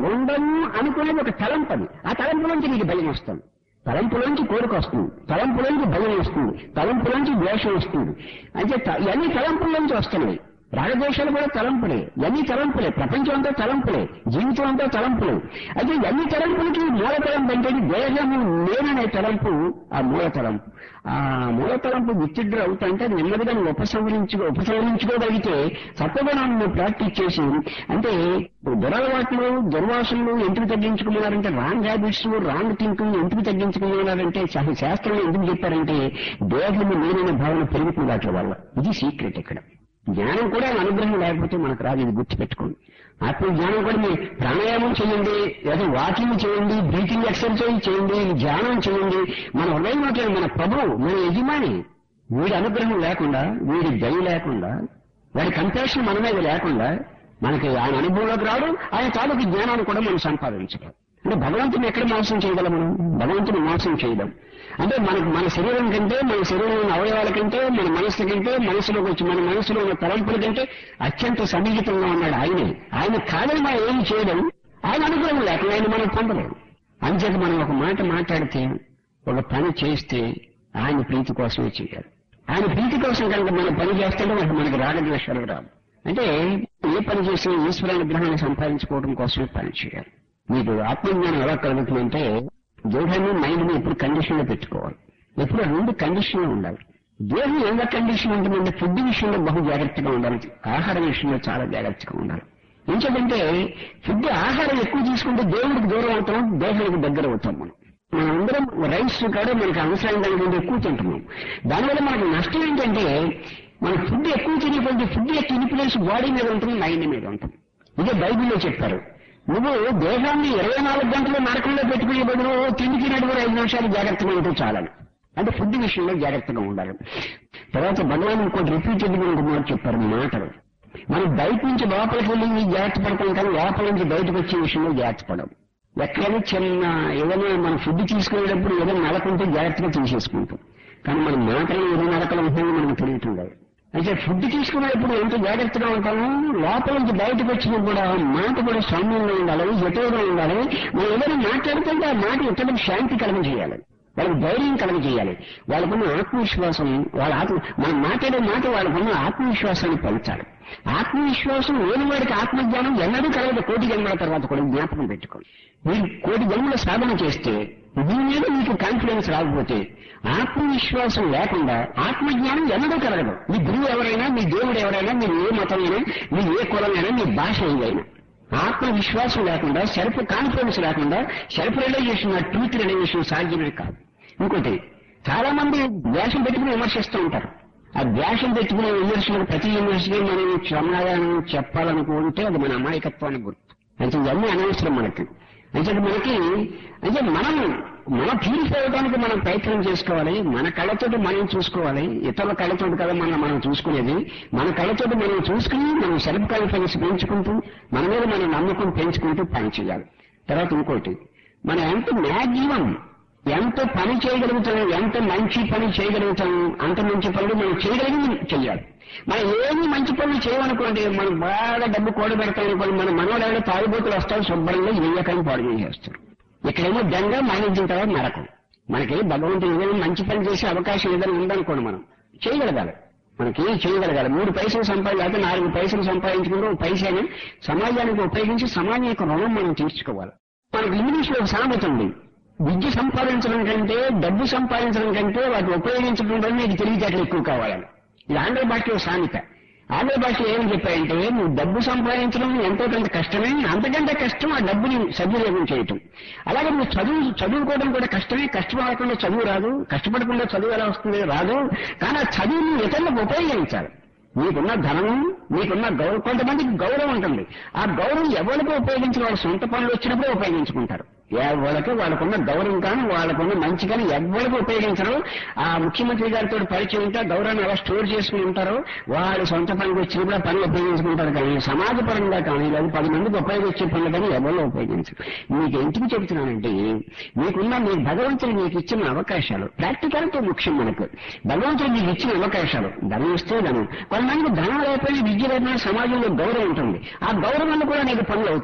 ఉండను అనుకునేది ఒక తలంపు అది ఆ తలంపులోంచి నీకు భయం వస్తుంది తలంపులోంచి కోరిక వస్తుంది తలంపులోంచి భయం వస్తుంది తలంపులోంచి ద్వేషం వస్తుంది అంటే త- ఇవన్నీ తలంపుల్లోంచి వస్తున్నాయి రాగద్వేషాలు కూడా తలంపులే ఇవన్నీ తలంపులే ప్రపంచం అంతా తలంపులే జీవితం అంతా తలంపులే అయితే ఇవన్నీ తలంపులకి మూల తలంపు అంటే దేహము నేననే తలంపు ఆ మూల తలంపు ఆ మూల తలంపు విత్డ్ర అవుతుంటే అది నెమ్మదిగా నువ్వు ఉపసంహరించుకో ఉపసంహరించుకోగలిగితే సత్వగుణాన్ని నువ్వు ప్రాక్టీస్ చేసి అంటే దురలవాట్లు దుర్వాసనలు ఎందుకు తగ్గించుకున్నారంటే రాంగ్ హ్యాబిట్స్ రాంగ్ థింకింగ్ ఎందుకు తగ్గించుకున్నారంటే శా- శాస్త్రంలో ఎందుకు చెప్పారంటే దేహము నేననే భావన పెరుగుతుంది వాటి వల్ల ఇది సీక్రెట్ ఇక్కడ జ్ఞానం కూడా అనుగ్రహం లేకపోతే మనకు రాదు ఇది గుర్తుపెట్టుకోండి ఆత్మ జ్ఞానం కూడా మీరు ప్రాణాయామం చేయండి లేదా వాకింగ్ చేయండి బ్రీతింగ్ ఎక్సర్సైజ్ చేయండి ధ్యానం చేయండి మన హృదయం అంటే మన ప్రభువు మన యజమాని వీడి అనుగ్రహం లేకుండా వీడి దయ లేకుండా వాడి కంపాషన్ మన మీద లేకుండా మనకి ఆయన అనుభవంలోకి రాడు ఆయన తాలూకు జ్ఞానాన్ని కూడా మనం సంపాదించగలం అంటే భగవంతుని ఎక్కడ మోసం చేయగలం మనం భగవంతుని మోసం చేయడం అంటే మనకు మన శరీరం కంటే మన శరీరంలోని అవయవాల కంటే మన మనస్సు కంటే మనసులోకి వచ్చి మన మనసులో ఉన్న తలంపుల కంటే అత్యంత సన్నిహితంగా ఉన్నాడు ఆయనే ఆయన కాదని మనం ఏం చేయడం ఆయన అనుగ్రహం లేకుండా ఆయన మనం పొందలేము అంచేత మనం ఒక మాట మాట్లాడితే ఒక పని చేస్తే ఆయన ప్రీతి కోసమే చేయాలి ఆయన ప్రీతి కోసం కనుక మనం పని చేస్తుంటే మనకు మనకి రాగద్వేషాలు రావు అంటే ఏ పని చేసినా ఈశ్వర అనుగ్రహాన్ని సంపాదించుకోవడం కోసమే పని చేయాలి మీకు ఆత్మజ్ఞానం ఎలా కలుగుతుందంటే దేహాన్ని మైండ్ని ఎప్పుడు కండిషన్ లో పెట్టుకోవాలి ఎప్పుడు రెండు కండిషన్ లో ఉండాలి దేహం ఎంత కండిషన్ ఉంటుందంటే ఫుడ్ విషయంలో బహు జాగ్రత్తగా ఉండాలి ఆహారం విషయంలో చాలా జాగ్రత్తగా ఉండాలి ఏంటంటే ఫుడ్ ఆహారం ఎక్కువ తీసుకుంటే దేవుడికి దూరం అవుతాం దేహానికి దగ్గర అవుతాం మనం మనందరం రైస్ కూడా మనకి అవసరం దానికంటే ఎక్కువ తింటున్నాం దానివల్ల మనకు నష్టం ఏంటంటే మన ఫుడ్ ఎక్కువ తినేటువంటి ఫుడ్ యొక్క ఇన్ఫ్లుయెన్స్ బాడీ మీద ఉంటుంది మైండ్ మీద ఉంటుంది ఇదే బైబిల్లో చెప్పారు నువ్వు దేహాన్ని ఇరవై నాలుగు గంటలు నరకంలో పెట్టుకునే బదులు తిండి తినడం ఐదు నిమిషాలు జాగ్రత్తగా ఉంటే చాలని అంటే ఫుడ్ విషయంలో జాగ్రత్తగా ఉండాలి తర్వాత భగవాన్ ఇంకోటి రిపీటెడ్ గా ఇంకో మాట చెప్పారు మాటలు మనం బయట నుంచి లోపలికి వెళ్ళి జాగ్రత్త పడతాం కానీ లోపల నుంచి బయటకు వచ్చే విషయంలో జాగ్రత్త పడం ఎక్కడైనా చిన్న ఏదైనా మనం ఫుడ్ తీసుకునేటప్పుడు ఏదైనా నలకుంటే జాగ్రత్తగా తీసేసుకుంటాం కానీ మన మాటలు ఏదో నలకలు ఉంటుందో మనకు తెలియటం లేదు అయితే ఫుడ్ తీసుకునేటప్పుడు ఎంత జాగ్రత్తగా ఉంటామో లోపల నుంచి బయటకు వచ్చినప్పుడు కూడా మాట కూడా సౌమ్యంగా ఉండాలి ఎటువగా ఉండాలి మనం ఏదైనా మాట్లాడుతుంటే ఆ మాట ఇతరులకు శాంతి కలగజేయాలి వాళ్ళకి ధైర్యం కలగజేయాలి వాళ్ళకున్న ఆత్మవిశ్వాసం వాళ్ళ ఆత్మ మనం మాట్లాడే మాట వాళ్ళకున్న ఆత్మవిశ్వాసాన్ని పెంచాలి ఆత్మవిశ్వాసం లేని వాడికి ఆత్మజ్ఞానం ఎన్నడూ కలగదు కోటి జన్మల తర్వాత కూడా జ్ఞాపకం పెట్టుకోండి మీరు కోటి జన్మల సాధన చేస్తే మీ మీద మీకు కాన్ఫిడెన్స్ రాకపోతే ఆత్మవిశ్వాసం లేకుండా ఆత్మజ్ఞానం ఎన్నడూ కలగదు మీ గురువు ఎవరైనా మీ దేవుడు ఎవరైనా మీరు ఏ మతమైనా మీ ఏ కులమైనా మీ భాష ఏదైనా ఆత్మవిశ్వాసం లేకుండా సెల్ఫ్ కాన్ఫిడెన్స్ లేకుండా సెల్ఫ్ రియలైజేషన్ ట్రూత్ రియలైజేషన్ సాధ్యమే కాదు ఇంకోటి చాలా మంది ద్వేషం పెట్టుకుని విమర్శిస్తూ ఉంటారు ఆ ద్వేషం పెట్టుకునే విమర్శలకు ప్రతి విమర్శకి మనం క్షమాదానం చెప్పాలనుకుంటే అది మన అమాయకత్వానికి గుర్తు అంటే ఇవన్నీ అనవసరం మనకి అంటే మనకి అంటే మనం మన ప్యూరిఫై అవడానికి మనం ప్రయత్నం చేసుకోవాలి మన కళ్ళతోటి మనం చూసుకోవాలి ఇతరుల కళ్ళతోటి కదా మనం మనం చూసుకునేది మన కళ్ళతోటి మనం చూసుకుని మనం సెల్ఫ్ కాన్ఫిడెన్స్ పెంచుకుంటూ మన మీద మనం నమ్మకం పెంచుకుంటూ పని చేయాలి తర్వాత ఇంకోటి మనం ఎంత మ్యాక్సిమం ఎంత పని చేయగలుగుతాం ఎంత మంచి పని చేయగలుగుతాం అంత మంచి పనులు మనం చేయగలిగి చెయ్యాలి మనం ఏమి మంచి పనులు చేయమనుకోండి మనం బాగా డబ్బు కూడబెడతాం అనుకోండి మన మనవాళ్ళు తాగుబోతులు వస్తారు శుభ్రంగా ఇయ్యకని పాడు చేసేస్తారు ఇక్కడేమో దంగ మానేసిన తర్వాత నరకం మనకి భగవంతుడు ఏదైనా మంచి పని చేసే అవకాశం ఏదైనా ఉందనుకోండి మనం చేయగలగాలి మనకి చేయగలగాలి మూడు పైసలు సంపాదించాలి నాలుగు పైసలు సంపాదించుకుంటూ ఒక పైసని సమాజానికి ఉపయోగించి సమాజం యొక్క రుణం మనం తీర్చుకోవాలి మనకి ఇంగ్లీష్ లో ఒక సామెత ఉంది విద్య సంపాదించడం కంటే డబ్బు సంపాదించడం కంటే వాటిని ఉపయోగించడం వల్ల నీకు తెలివితేటలు ఎక్కువ కావాలని ఇది ఆంధ్ర భాషలో సామెత ఆంధ్ర భాషలో ఏం చెప్పాయంటే నువ్వు డబ్బు సంపాదించడం ఎంతో కొంత కష్టమే అంతకంటే కష్టం ఆ డబ్బుని సద్వినియోగం చేయటం అలాగే నువ్వు చదువు చదువుకోవడం కూడా కష్టమే కష్టపడకుండా చదువు రాదు కష్టపడకుండా చదువు ఎలా వస్తుంది రాదు కానీ ఆ చదువుని ఇతరులకు ఉపయోగించాలి మీకున్న ధనము మీకున్న గౌరవం కొంతమందికి గౌరవం ఉంటుంది ఆ గౌరవం ఎవరికి ఉపయోగించిన వాళ్ళ సొంత పనులు వచ్చినప్పుడే ఉపయోగించుకుంటారు ఎవరికి వాళ్ళకున్న గౌరవం కానీ వాళ్ళకున్న మంచి కానీ ఎవరికి ఉపయోగించరు ఆ ముఖ్యమంత్రి గారితో పరిచయం ఉంటే ఆ గౌరవాన్ని ఎలా స్టోర్ చేసుకుని ఉంటారో వాళ్ళ సొంత పనికి వచ్చినప్పుడు ఆ పనులు ఉపయోగించుకుంటారు కానీ సమాజపరంగా కానీ లేదా పది మందికి ఉపయోగించే పనులు కానీ ఎవరు ఉపయోగించరు మీకు ఎందుకు చెబుతున్నానంటే మీకున్న మీ భగవంతుడు మీకు ఇచ్చిన అవకాశాలు ప్రాక్టికాలిటీ ముఖ్యం మనకు భగవంతుడు మీకు ఇచ్చిన అవకాశాలు ధనం ఇస్తే ధనం కొంతమందికి ధనం లేకపోయినా విద్య లేకపోయినా సమాజంలో గౌరవం ఉంటుంది ఆ గౌరవం వల్ల కూడా నీకు పనులు అవుతాయి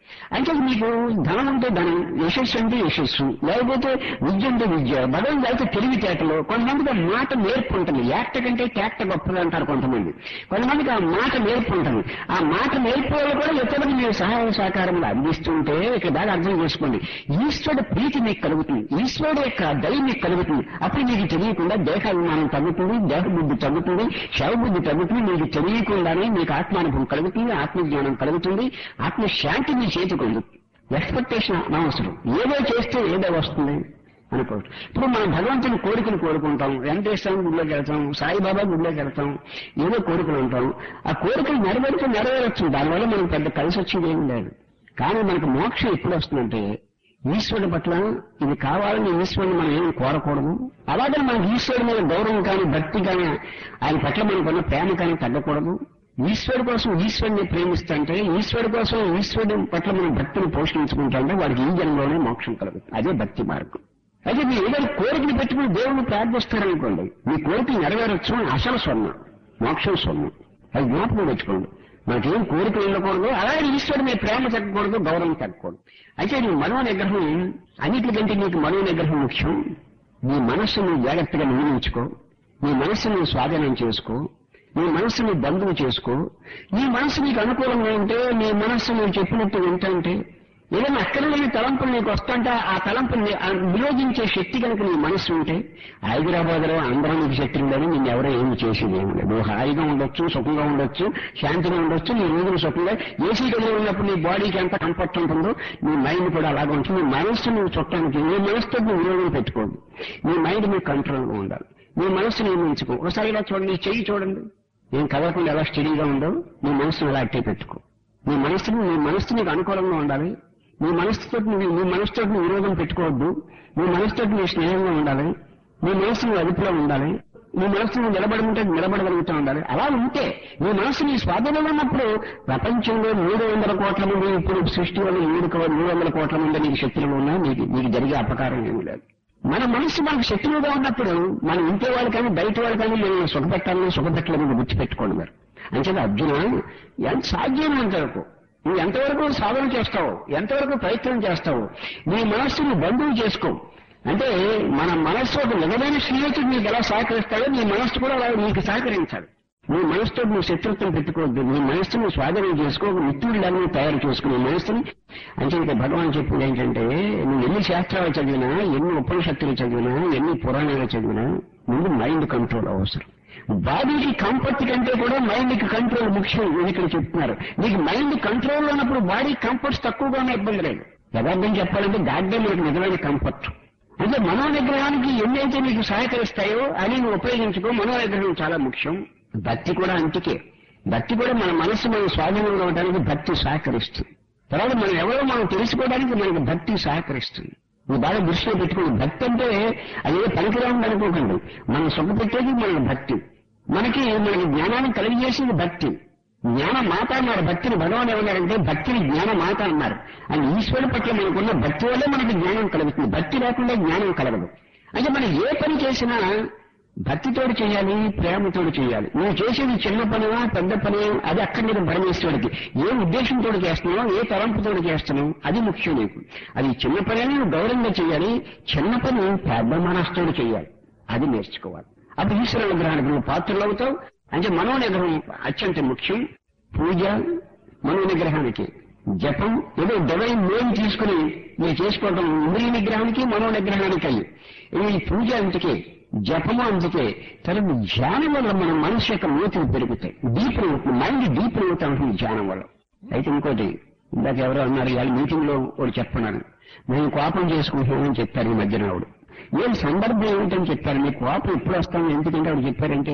అంటే మీకు ధనం అంటే ధనం యశస్సు అంటే యశస్సు లేకపోతే విద్య అంటే విద్య భగవంతుడు అయితే తెలివితేటలు కొంతమందికి ఆ మాట నేర్పు ఉంటుంది యాక్ట కంటే ట్యాక్ట గొప్పది అంటారు కొంతమంది కొంతమందికి ఆ మాట నేర్పు ఉంటుంది ఆ మాట నేర్పు వల్ల కూడా ఇతరులకు మీరు సహాయ సహకారములు అందిస్తుంటే ఇక్కడ బాగా అర్థం చేసుకోండి ఈశ్వరుడు ప్రీతి మీకు కలుగుతుంది ఈశ్వరుడు యొక్క దయ మీకు కలుగుతుంది అప్పుడు మీకు తెలియకుండా దేహాభిమానం తగ్గుతుంది దేహ బుద్ధి తగ్గుతుంది శవ బుద్ధి తగ్గుతుంది మీకు తెలియకుండానే మీకు ఆత్మానుభవం కలుగుతుంది ఆత్మజ్ఞానం కలుగుతుంది ఆత్మశాంతి మీ చేతికి ఉంది ఎక్స్పెక్టేషన్ అనవసరం ఏదో చేస్తే ఏదో వస్తుంది అనుకోవచ్చు ఇప్పుడు మనం భగవంతుని కోరికలు కోరుకుంటాం వెంకటేశ్వర గుడిలోకి వెళ్తాం సాయిబాబా గుడిలోకి వెళ్తాం ఏదో కోరికలు ఉంటాం ఆ కోరికలు నెరవేరుతూ నెరవేరచ్చు దానివల్ల మనకు పెద్ద కలిసి వచ్చేది ఏం లేదు కానీ మనకు మోక్షం ఎప్పుడు వస్తుందంటే ఈశ్వరుడి పట్ల ఇది కావాలని ఈశ్వరుని మనం ఏం కోరకూడదు అలాగే మనకి ఈశ్వరుడి మీద గౌరవం కానీ భక్తి కానీ ఆయన పట్ల మనకున్న ప్రేమ కానీ తగ్గకూడదు ఈశ్వరుడు కోసం ఈశ్వరుని ప్రేమిస్తుంటే ఈశ్వరుడు కోసం ఈశ్వరుడి పట్ల మనం భక్తిని పోషించుకుంటుంటే వాడికి ఈ జన్మలోనే మోక్షం కలుగుతుంది అదే భక్తి మార్గం అయితే మీరు ఏదైనా కోరికలు పెట్టుకుని దేవుని ప్రార్థిస్తారనుకోండి మీ కోరికలు నెరవేరొచ్చు అని అసలు స్వర్ణం మోక్షం స్వర్ణం అది జ్ఞాపకం తెచ్చుకోండి మనకేం కోరికలు ఉండకూడదు అలాగే ఈశ్వరుడు మీ ప్రేమ తగ్గకూడదు గౌరవం తగ్గకూడదు అయితే నీ మనో నిగ్రహం అన్నిటికంటే నీకు మనో నిగ్రహం ముఖ్యం నీ మనస్సును జాగ్రత్తగా నియమించుకో నీ మనస్సును స్వాధీనం చేసుకో నీ మనస్సుని బంధువు చేసుకో నీ మనస్సు నీకు అనుకూలంగా ఉంటే నీ మనస్సు నువ్వు చెప్పినట్టు వింటుంటే ఏదైనా అక్కడ లేని తలంపులు నీకు వస్తుంటే ఆ తలంపుని ఆ నిరోధించే శక్తి కనుక నీ మనస్సు ఉంటే హైదరాబాద్ లో అందరూ నీకు శక్తి ఉందని నిన్ను ఎవరో ఏమి చేసేది ఏమి లేదు నువ్వు హాయిగా ఉండొచ్చు సుఖంగా ఉండొచ్చు శాంతిగా ఉండొచ్చు నీ రోజులు సుఖంగా ఏసీ గదిలో ఉన్నప్పుడు నీ బాడీకి ఎంత కంఫర్ట్ ఉంటుందో నీ మైండ్ కూడా అలాగే ఉంటుంది నీ మనస్సు నువ్వు చుట్టానికి నీ మనసుతో నువ్వు విరోధం పెట్టుకోవద్దు నీ మైండ్ నీకు కంట్రోల్గా ఉండాలి నీ మనస్సు నియమించుకో ఒకసారి ఇలా చూడండి నీ చెయ్యి చూడండి నేను కదలకుండా ఎలా స్టడీగా ఉందో నీ మనసును అలా అట్టే పెట్టుకో నీ మనసుని నీ మనస్సు నీకు అనుకూలంగా ఉండాలి నీ మనసుతో నీ నీ మనసుతో నీ విరోధం పెట్టుకోవద్దు నీ మనసుతో నీ స్నేహంగా ఉండాలి నీ మనసు నీ అదుపులో ఉండాలి నీ మనసు నువ్వు నిలబడమంటే నిలబడగలుగుతూ ఉండాలి అలా ఉంటే నీ మనసు నీ స్వాధీనంలో ఉన్నప్పుడు ప్రపంచంలో మూడు వందల కోట్ల మంది ఇప్పుడు సృష్టి వల్ల మూడు కవ- మూడు వందల కోట్ల మంది నీకు శక్తులు ఉన్నా నీకు నీకు జరిగే అపకారం ఏమి లేదు మన మనసు మనకు శక్తిగా ఉన్నప్పుడు మన ఇంటి వాళ్ళు కానీ బయట వాళ్ళు కానీ మనం సుఖపెట్టాలని సుఖపెట్టలేని గుర్తుపెట్టుకోండి మీరు అంచేది అర్జున ఎంత సాధ్యమైనంత వరకు నువ్వు ఎంతవరకు సాధన చేస్తావు ఎంతవరకు ప్రయత్నం చేస్తావు నీ మనస్సుని బంధువు చేసుకో అంటే మన మనస్సు ఒక నిజమైన స్నేహితుడు నీకు ఎలా సహకరిస్తాడో నీ మనస్సు కూడా అలా నీకు సహకరించాలి నీ మనసుతో నువ్వు శత్రుత్వం పెట్టుకోవద్దు నీ మనస్సును స్వాధీనం చేసుకో ఒక మిత్రుడిలాగా తయారు చేసుకునే మనస్సుని అంటే ఇంకా భగవాన్ చెప్పింది ఏంటంటే నువ్వు ఎన్ని శాస్త్రాలు చదివినా ఎన్ని ఉపనిషత్తులు చదివినా ఎన్ని పురాణాలు చదివినా ముందు మైండ్ కంట్రోల్ అవసరం బాడీకి కంఫర్ట్ కంటే కూడా మైండ్ కి కంట్రోల్ ముఖ్యం ఇది ఇక్కడ చెప్తున్నారు నీకు మైండ్ కంట్రోల్ ఉన్నప్పుడు బాడీ కంఫర్ట్స్ తక్కువగా ఉన్న ఇబ్బంది లేదు యథార్థం చెప్పాలంటే దాంట్లో మనకు నిజమైన కంఫర్ట్ అంటే మనోనిగ్రహానికి ఎన్నైతే నీకు సహకరిస్తాయో అని నువ్వు ఉపయోగించుకో మనోనిగ్రహం చాలా ముఖ్యం భక్తి కూడా అంటికే భక్తి కూడా మన మనస్సు మన స్వాధీనంలో ఉండడానికి భక్తి సహకరిస్తుంది తర్వాత మనం ఎవరో మనం తెలుసుకోవడానికి మనకి భక్తి సహకరిస్తుంది నువ్వు బాగా దృష్టిలో పెట్టుకుని భక్తి అంటే అదే పనికిరాంది అనుకోకండి మనం సొమ్ము పెట్టేది మన భక్తి మనకి మనకి జ్ఞానాన్ని కలిగజేసేది భక్తి జ్ఞాన మాత అన్నారు భక్తిని భగవాన్ ఏమన్నారంటే భక్తిని జ్ఞాన మాత అన్నారు అని ఈశ్వరుడి పట్ల మనకున్న భక్తి వల్లే మనకి జ్ఞానం కలుగుతుంది భక్తి లేకుండా జ్ఞానం కలగదు అంటే మనం ఏ పని చేసినా భక్తితోడు చేయాలి ప్రేమతోడు చేయాలి నువ్వు చేసేది చిన్న పనివా పెద్ద పని అది అక్కడ నీకు పరమేశ్వరుడికి ఏ ఉద్దేశంతో చేస్తున్నావు ఏ తలంపుతో చేస్తున్నావు అది ముఖ్యం నీకు అది చిన్న పని అని నువ్వు గౌరవంగా చేయాలి చిన్న పని పెద్ద మనస్తోడు చేయాలి అది నేర్చుకోవాలి అప్పుడు ఈశ్వర నిగ్రహానికి నువ్వు పాత్రలు అవుతావు అంటే మనో నిగ్రహం అత్యంత ముఖ్యం పూజ మనో నిగ్రహానికి జపం ఏదో డివైన్ నేమ్ తీసుకుని నేను చేసుకోవడం ఇంద్రియ నిగ్రహానికి మనో నిగ్రహానికి అయ్యి ఈ పూజ అంతకే జపము అందుకే తర్వాత ధ్యానం వల్ల మన మనసు యొక్క లోతులు పెరుగుతాయి డీప్ మైండ్ డీప్ అవుతా ఉంటుంది ధ్యానం వల్ల అయితే ఇంకోటి ఇందాక ఎవరో అన్నారు ఇవాళ మీటింగ్ లో ఒకటి చెప్పన్నాను మేము కోపం చేసుకుంటున్నామని చెప్పారు ఈ మధ్యన ఆవిడ ఏం సందర్భం ఏమిటని చెప్పారు మీ కోపం ఎప్పుడు వస్తాం ఎందుకంటే ఆవిడ చెప్పారంటే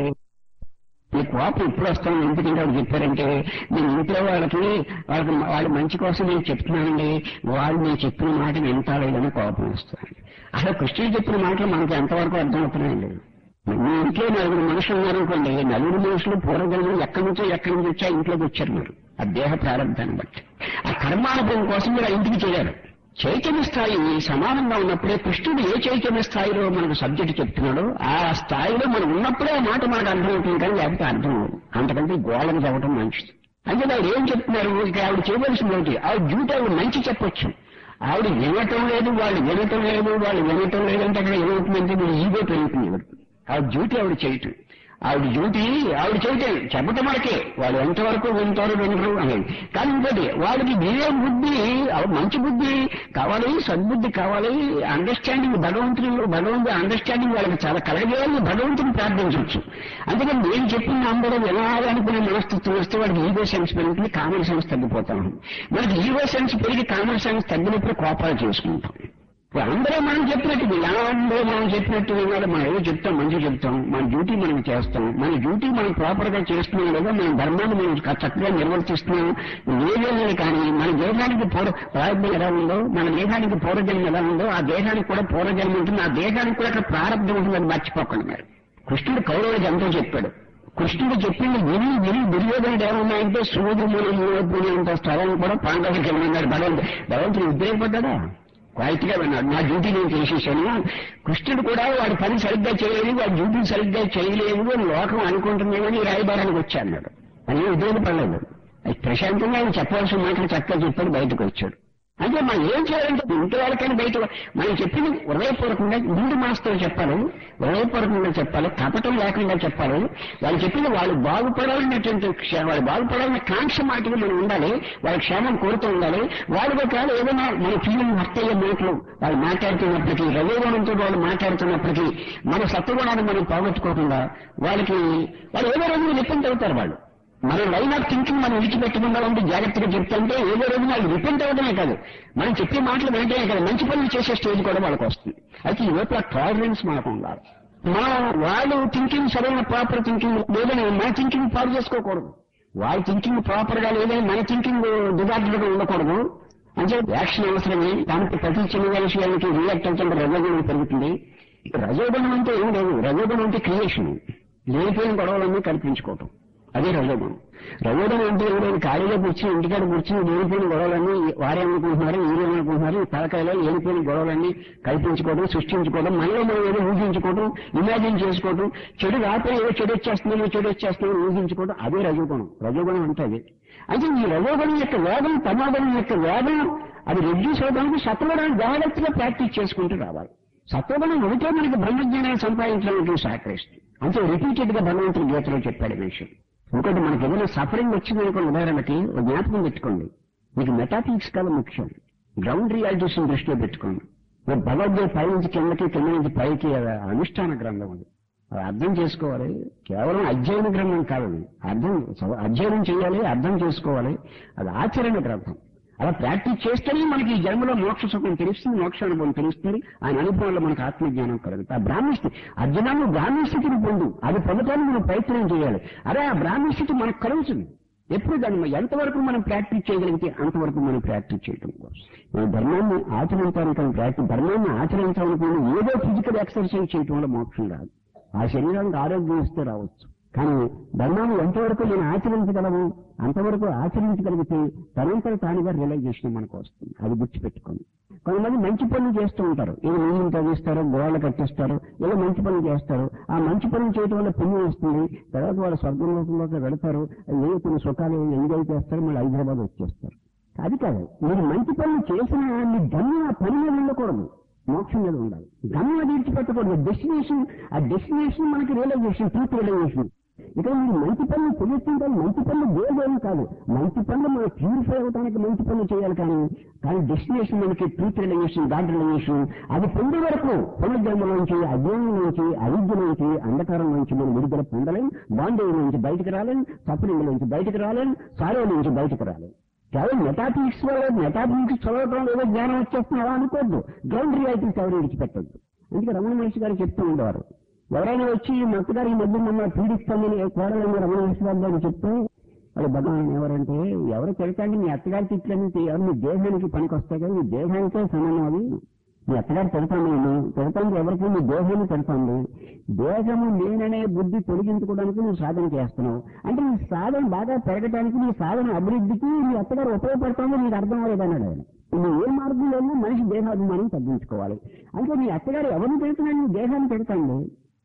ఈ కోపం ఎప్పుడు వస్తాం ఎందుకంటే ఆవిడ చెప్పారంటే నేను ఇంట్లో వాళ్ళకి వాళ్ళకి వాళ్ళ మంచి కోసం నేను చెప్తున్నానండి వాళ్ళు నేను చెప్పిన మాట వింటాలేదని కోపం వస్తుంది అసలు కృష్ణుడు చెప్పిన మాటలు మనకి ఎంతవరకు అర్థమవుతున్నాయండి మీ ఇంట్లో నలుగురు మనుషులు ఉన్నారు అనుకోండి నలుగురు మనుషులు పూర్వజన్మలు ఎక్కడి నుంచో ఎక్కడి నుంచి వచ్చా ఇంట్లోకి వచ్చారు మీరు ఆ దేహ ప్రారంభాన్ని బట్టి ఆ కర్మానుభవం కోసం మీరు ఆ ఇంటికి చేరారు చైతన్య స్థాయి సమానంగా ఉన్నప్పుడే కృష్ణుడు ఏ చైతన్య స్థాయిలో మనకు సబ్జెక్ట్ చెప్తున్నాడో ఆ స్థాయిలో మనం ఉన్నప్పుడే ఆ మాట మనకు అర్థమవుతుంది కానీ లేకపోతే అర్థం అవ్వదు అంతకంటే గోళం చదవటం మంచిది అంటే ఆవిడ ఏం చెప్తున్నారు ఇక ఆవిడ చేయవలసింది ఒకటి ఆవిడ డ్యూటీ ఆవిడ మంచి చెప్పొచ్చు ఆవిడ వినటం లేదు వాళ్ళు వినటం లేదు వాళ్ళు వినటం లేదు అంటే అక్కడ ఏమవుతుందంటే మీరు ఈగో పెరుగుతుంది ఎవరికి ఆవిడ డ్యూటీ ఆవిడ చేయటం ఆవిడ డ్యూటీ ఆవిడ చేయటం చెప్పటం వరకే వాళ్ళు ఎంతవరకు వింటారు వినరు అనేది కానీ ఇంకోటి వాళ్ళకి వినే బుద్ధి ఆవిడ మంచి బుద్ధి కావాలి సద్బుద్ధి కావాలి అండర్స్టాండింగ్ భగవంతుని భగవంతుడి అండర్స్టాండింగ్ వాళ్ళకి చాలా కలగజేయాలని భగవంతుని ప్రార్థించవచ్చు అందుకని నేను చెప్పిన అందరూ వినాలనుకునే మనస్తత్వం వస్తే వాడికి ఈగో సెన్స్ పెరుగుతుంది కామన్ సెన్స్ తగ్గిపోతా ఉంటుంది మనకి ఈగో సెన్స్ పెరిగి కామన్ సెన్స్ తగ్గినప్పుడు కోపాలు చేసుకుంటాం ఇప్పుడు అందరూ మనం చెప్పినట్టు ఇలా అందరూ మనం చెప్పినట్టు వినాలి మనం ఏదో చెప్తాం మంచిగా చెప్తాం మన డ్యూటీ మనం చేస్తాం మన డ్యూటీ మనం ప్రాపర్ గా చేస్తున్నాం లేదా మన ధర్మాన్ని మనం చక్కగా నిర్వర్తిస్తున్నాం లేదేమని కానీ మన దేహానికి పూర్వ ప్రారంభం ఎలా ఉందో మన దేహానికి పూర్వజన్మ ఎలా ఉందో ఆ దేహానికి కూడా పూర్వజన్మ ఉంటుంది ఆ దేహానికి కూడా అక్కడ ప్రారంభం ఉంటుంది అది మర్చిపోకండి మరి కృష్ణుడు కౌరవుడికి ఎంతో చెప్పాడు కృష్ణుడు చెప్పింది విని విని దుర్యోధనుడు ఏమన్నాయంటే సూర్యముని అంత స్థలం కూడా పాండవులకి వెళ్ళినాడు భగవంతుడు భగవంతుడు ఉద్రేకపడ్డా క్వాలిటీ గా విన్నాడు నా డ్యూటీ నేను చేసేసాను కృష్ణుడు కూడా వాడి పని సరిగ్గా చేయలేదు వాడి డ్యూటీ సరిగ్గా చేయలేదు అని లోకం అనుకుంటుందేమని ఈ రాయబారానికి వచ్చా అన్నాడు అని ఉద్యోగపడలేదు అది ప్రశాంతంగా ఆయన చెప్పవలసిన మాటలు చక్కగా చెప్పాడు బయటకు వచ్చాడు అంటే మనం ఏం చేయాలంటే ఇంటి వాళ్ళకైనా బయట మనం చెప్పింది హృదయపూర్వకంగా ముందు మాస్తో చెప్పాలి హృదయపూర్వకంగా చెప్పాలి కపటం లేకుండా చెప్పాలి వాళ్ళు చెప్పింది వాళ్ళు బాగుపడాలనేటువంటి క్షే- వాళ్ళు బాగుపడాలనే కాంక్ష మాటలు మనం ఉండాలి వాళ్ళ క్షేమం కోరుతూ ఉండాలి వాళ్ళు ఒకవేళ ఏదైనా మన ఫీలింగ్ హర్ట్ అయ్యే మాటలు వాళ్ళు మాట్లాడుతున్నప్పటికీ రజోగుణంతో వాళ్ళు మాట్లాడుతున్నప్పటికీ మన సత్వగుణాన్ని మనం పోగొట్టుకోకుండా వాళ్ళకి వాళ్ళు ఏదో రోజు రిపెంట్ అవుతారు వాళ్ళు మన లైన్ ఆఫ్ థింకింగ్ మనం విడిచిపెట్టకుండా ఉండి జాగ్రత్తగా చెప్తుంటే ఏదో రోజు వాళ్ళు రిపెంట్ అవ్వడమే కాదు మనం చెప్పే మాటలు వెంటనే కాదు మంచి పనులు చేసే స్టేజ్ కూడా వాళ్ళకి వస్తుంది అయితే ఈ లోపల టాలరెన్స్ మనకు ఉండాలి మనం వాళ్ళు థింకింగ్ సరైన ప్రాపర్ థింకింగ్ లేదని మన థింకింగ్ పాడు చేసుకోకూడదు వాళ్ళ థింకింగ్ ప్రాపర్ గా లేదని మన థింకింగ్ డిజార్డర్ గా ఉండకూడదు అంటే యాక్షన్ అవసరమే దానికి ప్రతి చిన్న విషయానికి రియాక్ట్ అవుతుంటే రజోగుణం పెరుగుతుంది రజోగుణం అంటే ఏం లేదు రజోగుణం అంటే క్రియేషన్ లేనిపోయిన గొడవలన్నీ కల్పించుకోవటం అదే రజోగుణం రజోగుణం అంటే ఎవరైనా ఖాళీగా కూర్చుని ఇంటికాడ కూర్చుని లేనిపోయిన గొడవలన్నీ వారేమనుకుంటున్నారు వీరేమనుకుంటున్నారు ఈ తలకాయలో లేనిపోయిన గొడవలన్నీ కల్పించుకోవడం సృష్టించుకోవడం మనలో మనం ఏదో ఊహించుకోవడం ఇమాజిన్ చేసుకోవడం చెడు రాత్రి ఏదో చెడు వచ్చేస్తుందో చెడు వచ్చేస్తుందో ఊహించుకోవడం అదే రజోగుణం రజోగుణం అంటే అదే అంటే ఈ రజోగుణం యొక్క వేగం తమోగుణం యొక్క వేగం అది రెడ్యూస్ అవడానికి సత్వగుణాన్ని జాగ్రత్తగా ప్రాక్టీస్ చేసుకుంటూ రావాలి సత్వగుణం ఒకటే మనకి బ్రహ్మజ్ఞానాన్ని సంపాదించడానికి సహకరిస్తుంది అంటే రిపీటెడ్ గా భగవంతుడు గీతలో చెప్పాడు ఈ విషయం ఇంకోటి మనకి ఏదైనా సఫరింగ్ వచ్చిందనుకోండి ఉదాహరణకి ఒక జ్ఞాపకం పెట్టుకోండి మీకు మెటాఫిజిక్స్ కాదు ముఖ్యం గ్రౌండ్ రియాలిటీస్ దృష్టిలో పెట్టుకోండి మీరు భగవద్గీత పై నుంచి కిందకి కింద నుంచి పైకి అది అనుష్ఠాన గ్రంథం అది అది అర్థం చేసుకోవాలి కేవలం అధ్యయన గ్రంథం కాదు అది. అర్థం చదవ- అధ్యయనం చేయాలి అర్థం చేసుకోవాలి అది ఆచరణ గ్రంథం అలా ప్రాక్టీస్ చేస్తేనే మనకి ఈ జన్మలో మోక్ష సుఖం తెలుస్తుంది మోక్ష అనుభవం తెలుస్తుంది ఆయన అనుభవంలో మనకు ఆత్మజ్ఞానం కలుగుతుంది ఆ బ్రాహ్మణ స్థితి అర్జునాన్ని బ్రాహ్మణ స్థితిని పొందు అది పొందటానికి మనం ప్రయత్నం చేయాలి అదే ఆ బ్రాహ్మణ స్థితి మనకు కలుగుతుంది ఎప్పుడు దాన్ని ఎంతవరకు మనం ప్రాక్టీస్ చేయగలిగితే అంతవరకు మనం ప్రాక్టీస్ చేయడం కోసం మన ధర్మాన్ని ఆచరించడానికి ప్రాక్టీస్ ధర్మాన్ని ఆచరించాలనుకుని ఏదో ఫిజికల్ ఎక్సర్సైజ్ చేయటం వల్ల మోక్షం రాదు ఆ శరీరానికి ఆరోగ్యం ఇస్తే రావచ్చు కానీ ధర్మాన్ని ఎంతవరకు నేను ఆచరించగలము అంతవరకు ఆచరించగలిగితే తనంతట తానుగా రియలైజేషన్ మనకు వస్తుంది అది గుర్తుపెట్టుకోండి కొంతమంది మంచి పనులు చేస్తూ ఉంటారు ఏదో నీళ్ళు తగ్గిస్తారు గోడలు కట్టిస్తారు ఏదో మంచి పనులు చేస్తారు ఆ మంచి పనులు చేయడం వల్ల పుణ్యం వస్తుంది తర్వాత వాళ్ళు స్వర్గంలోకంలోకి వెళతారు ఏదో కొన్ని సుఖాలు ఎంజాయ్ చేస్తారు మళ్ళీ హైదరాబాద్ వచ్చేస్తారు అది కాదు మీరు మంచి పనులు చేసిన మీ గమ్యం ఆ పని మీద ఉండకూడదు మోక్షం మీద ఉండాలి గమ్యం అది విడిచిపెట్టకూడదు డెస్టినేషన్ ఆ డెస్టినేషన్ మనకి రియలైజేషన్ ట్రూత్ రియలైజేషన్ ఇక్కడ మీరు మంచి పనులు చెల్లిస్తుంటే మంచి పనులు వేరేం కాదు మంచి పనులు మనం ప్యూరిఫై అవడానికి మంచి పనులు చేయాలి కానీ కానీ డెస్టినేషన్ మనకి ట్రూత్ రిలేషన్ గాడ్ రిలేషన్ అది పొందే వరకు పునర్జన్మలోంచి అజ్ఞానం నుంచి అవిద్య నుంచి అంధకారం నుంచి మనం విడుదల పొందలేం బాండేజ్ నుంచి బయటకు రాలేం సఫరింగ్ నుంచి బయటకు రాలేం సారో నుంచి బయటకు రాలేం కేవలం మెటాఫిజిక్స్ వల్ల మెటాఫిజిక్స్ చదవటం ఏదో జ్ఞానం వచ్చేస్తుంది అలా అనుకోవద్దు గ్రౌండ్ రియాలిటీస్ ఎవరు విడిచిపెట్టద్దు అందుకే రమణ మహర్షి గారు చెప్తూ ఉండేవారు ఎవరైనా వచ్చి మా అత్తగారి ఈ మధ్య మమ్మల్ని పీడిస్తామని కోడలని రమణ మహర్షి గారు గారు చెప్తే వాళ్ళు భగవాన్ ఎవరంటే ఎవరు తిడతాండి మీ అత్తగారి తిట్లని ఎవరు మీ దేహానికి పనికి వస్తాయి కదా మీ దేహానికే సమానం అవి మీ అత్తగారు తిడతాను నేను తిడతాను ఎవరికి మీ దేహాన్ని తిడతాను దేహము నేననే బుద్ధి తొలగించుకోవడానికి నువ్వు సాధన చేస్తున్నావు అంటే నీ సాధన బాగా పెరగడానికి నీ సాధన అభివృద్ధికి నీ అత్తగారు ఉపయోగపడుతుందో నీకు అర్థం అవ్వలేదన్నాడు ఆయన నువ్వు ఏ మార్గంలోనూ మనిషి దేహాభిమానం తగ్గించుకోవాలి అంటే నీ అత్తగారు ఎవరిని పెడుతున్నాడు నీ దేహాన్ని పెడతాండి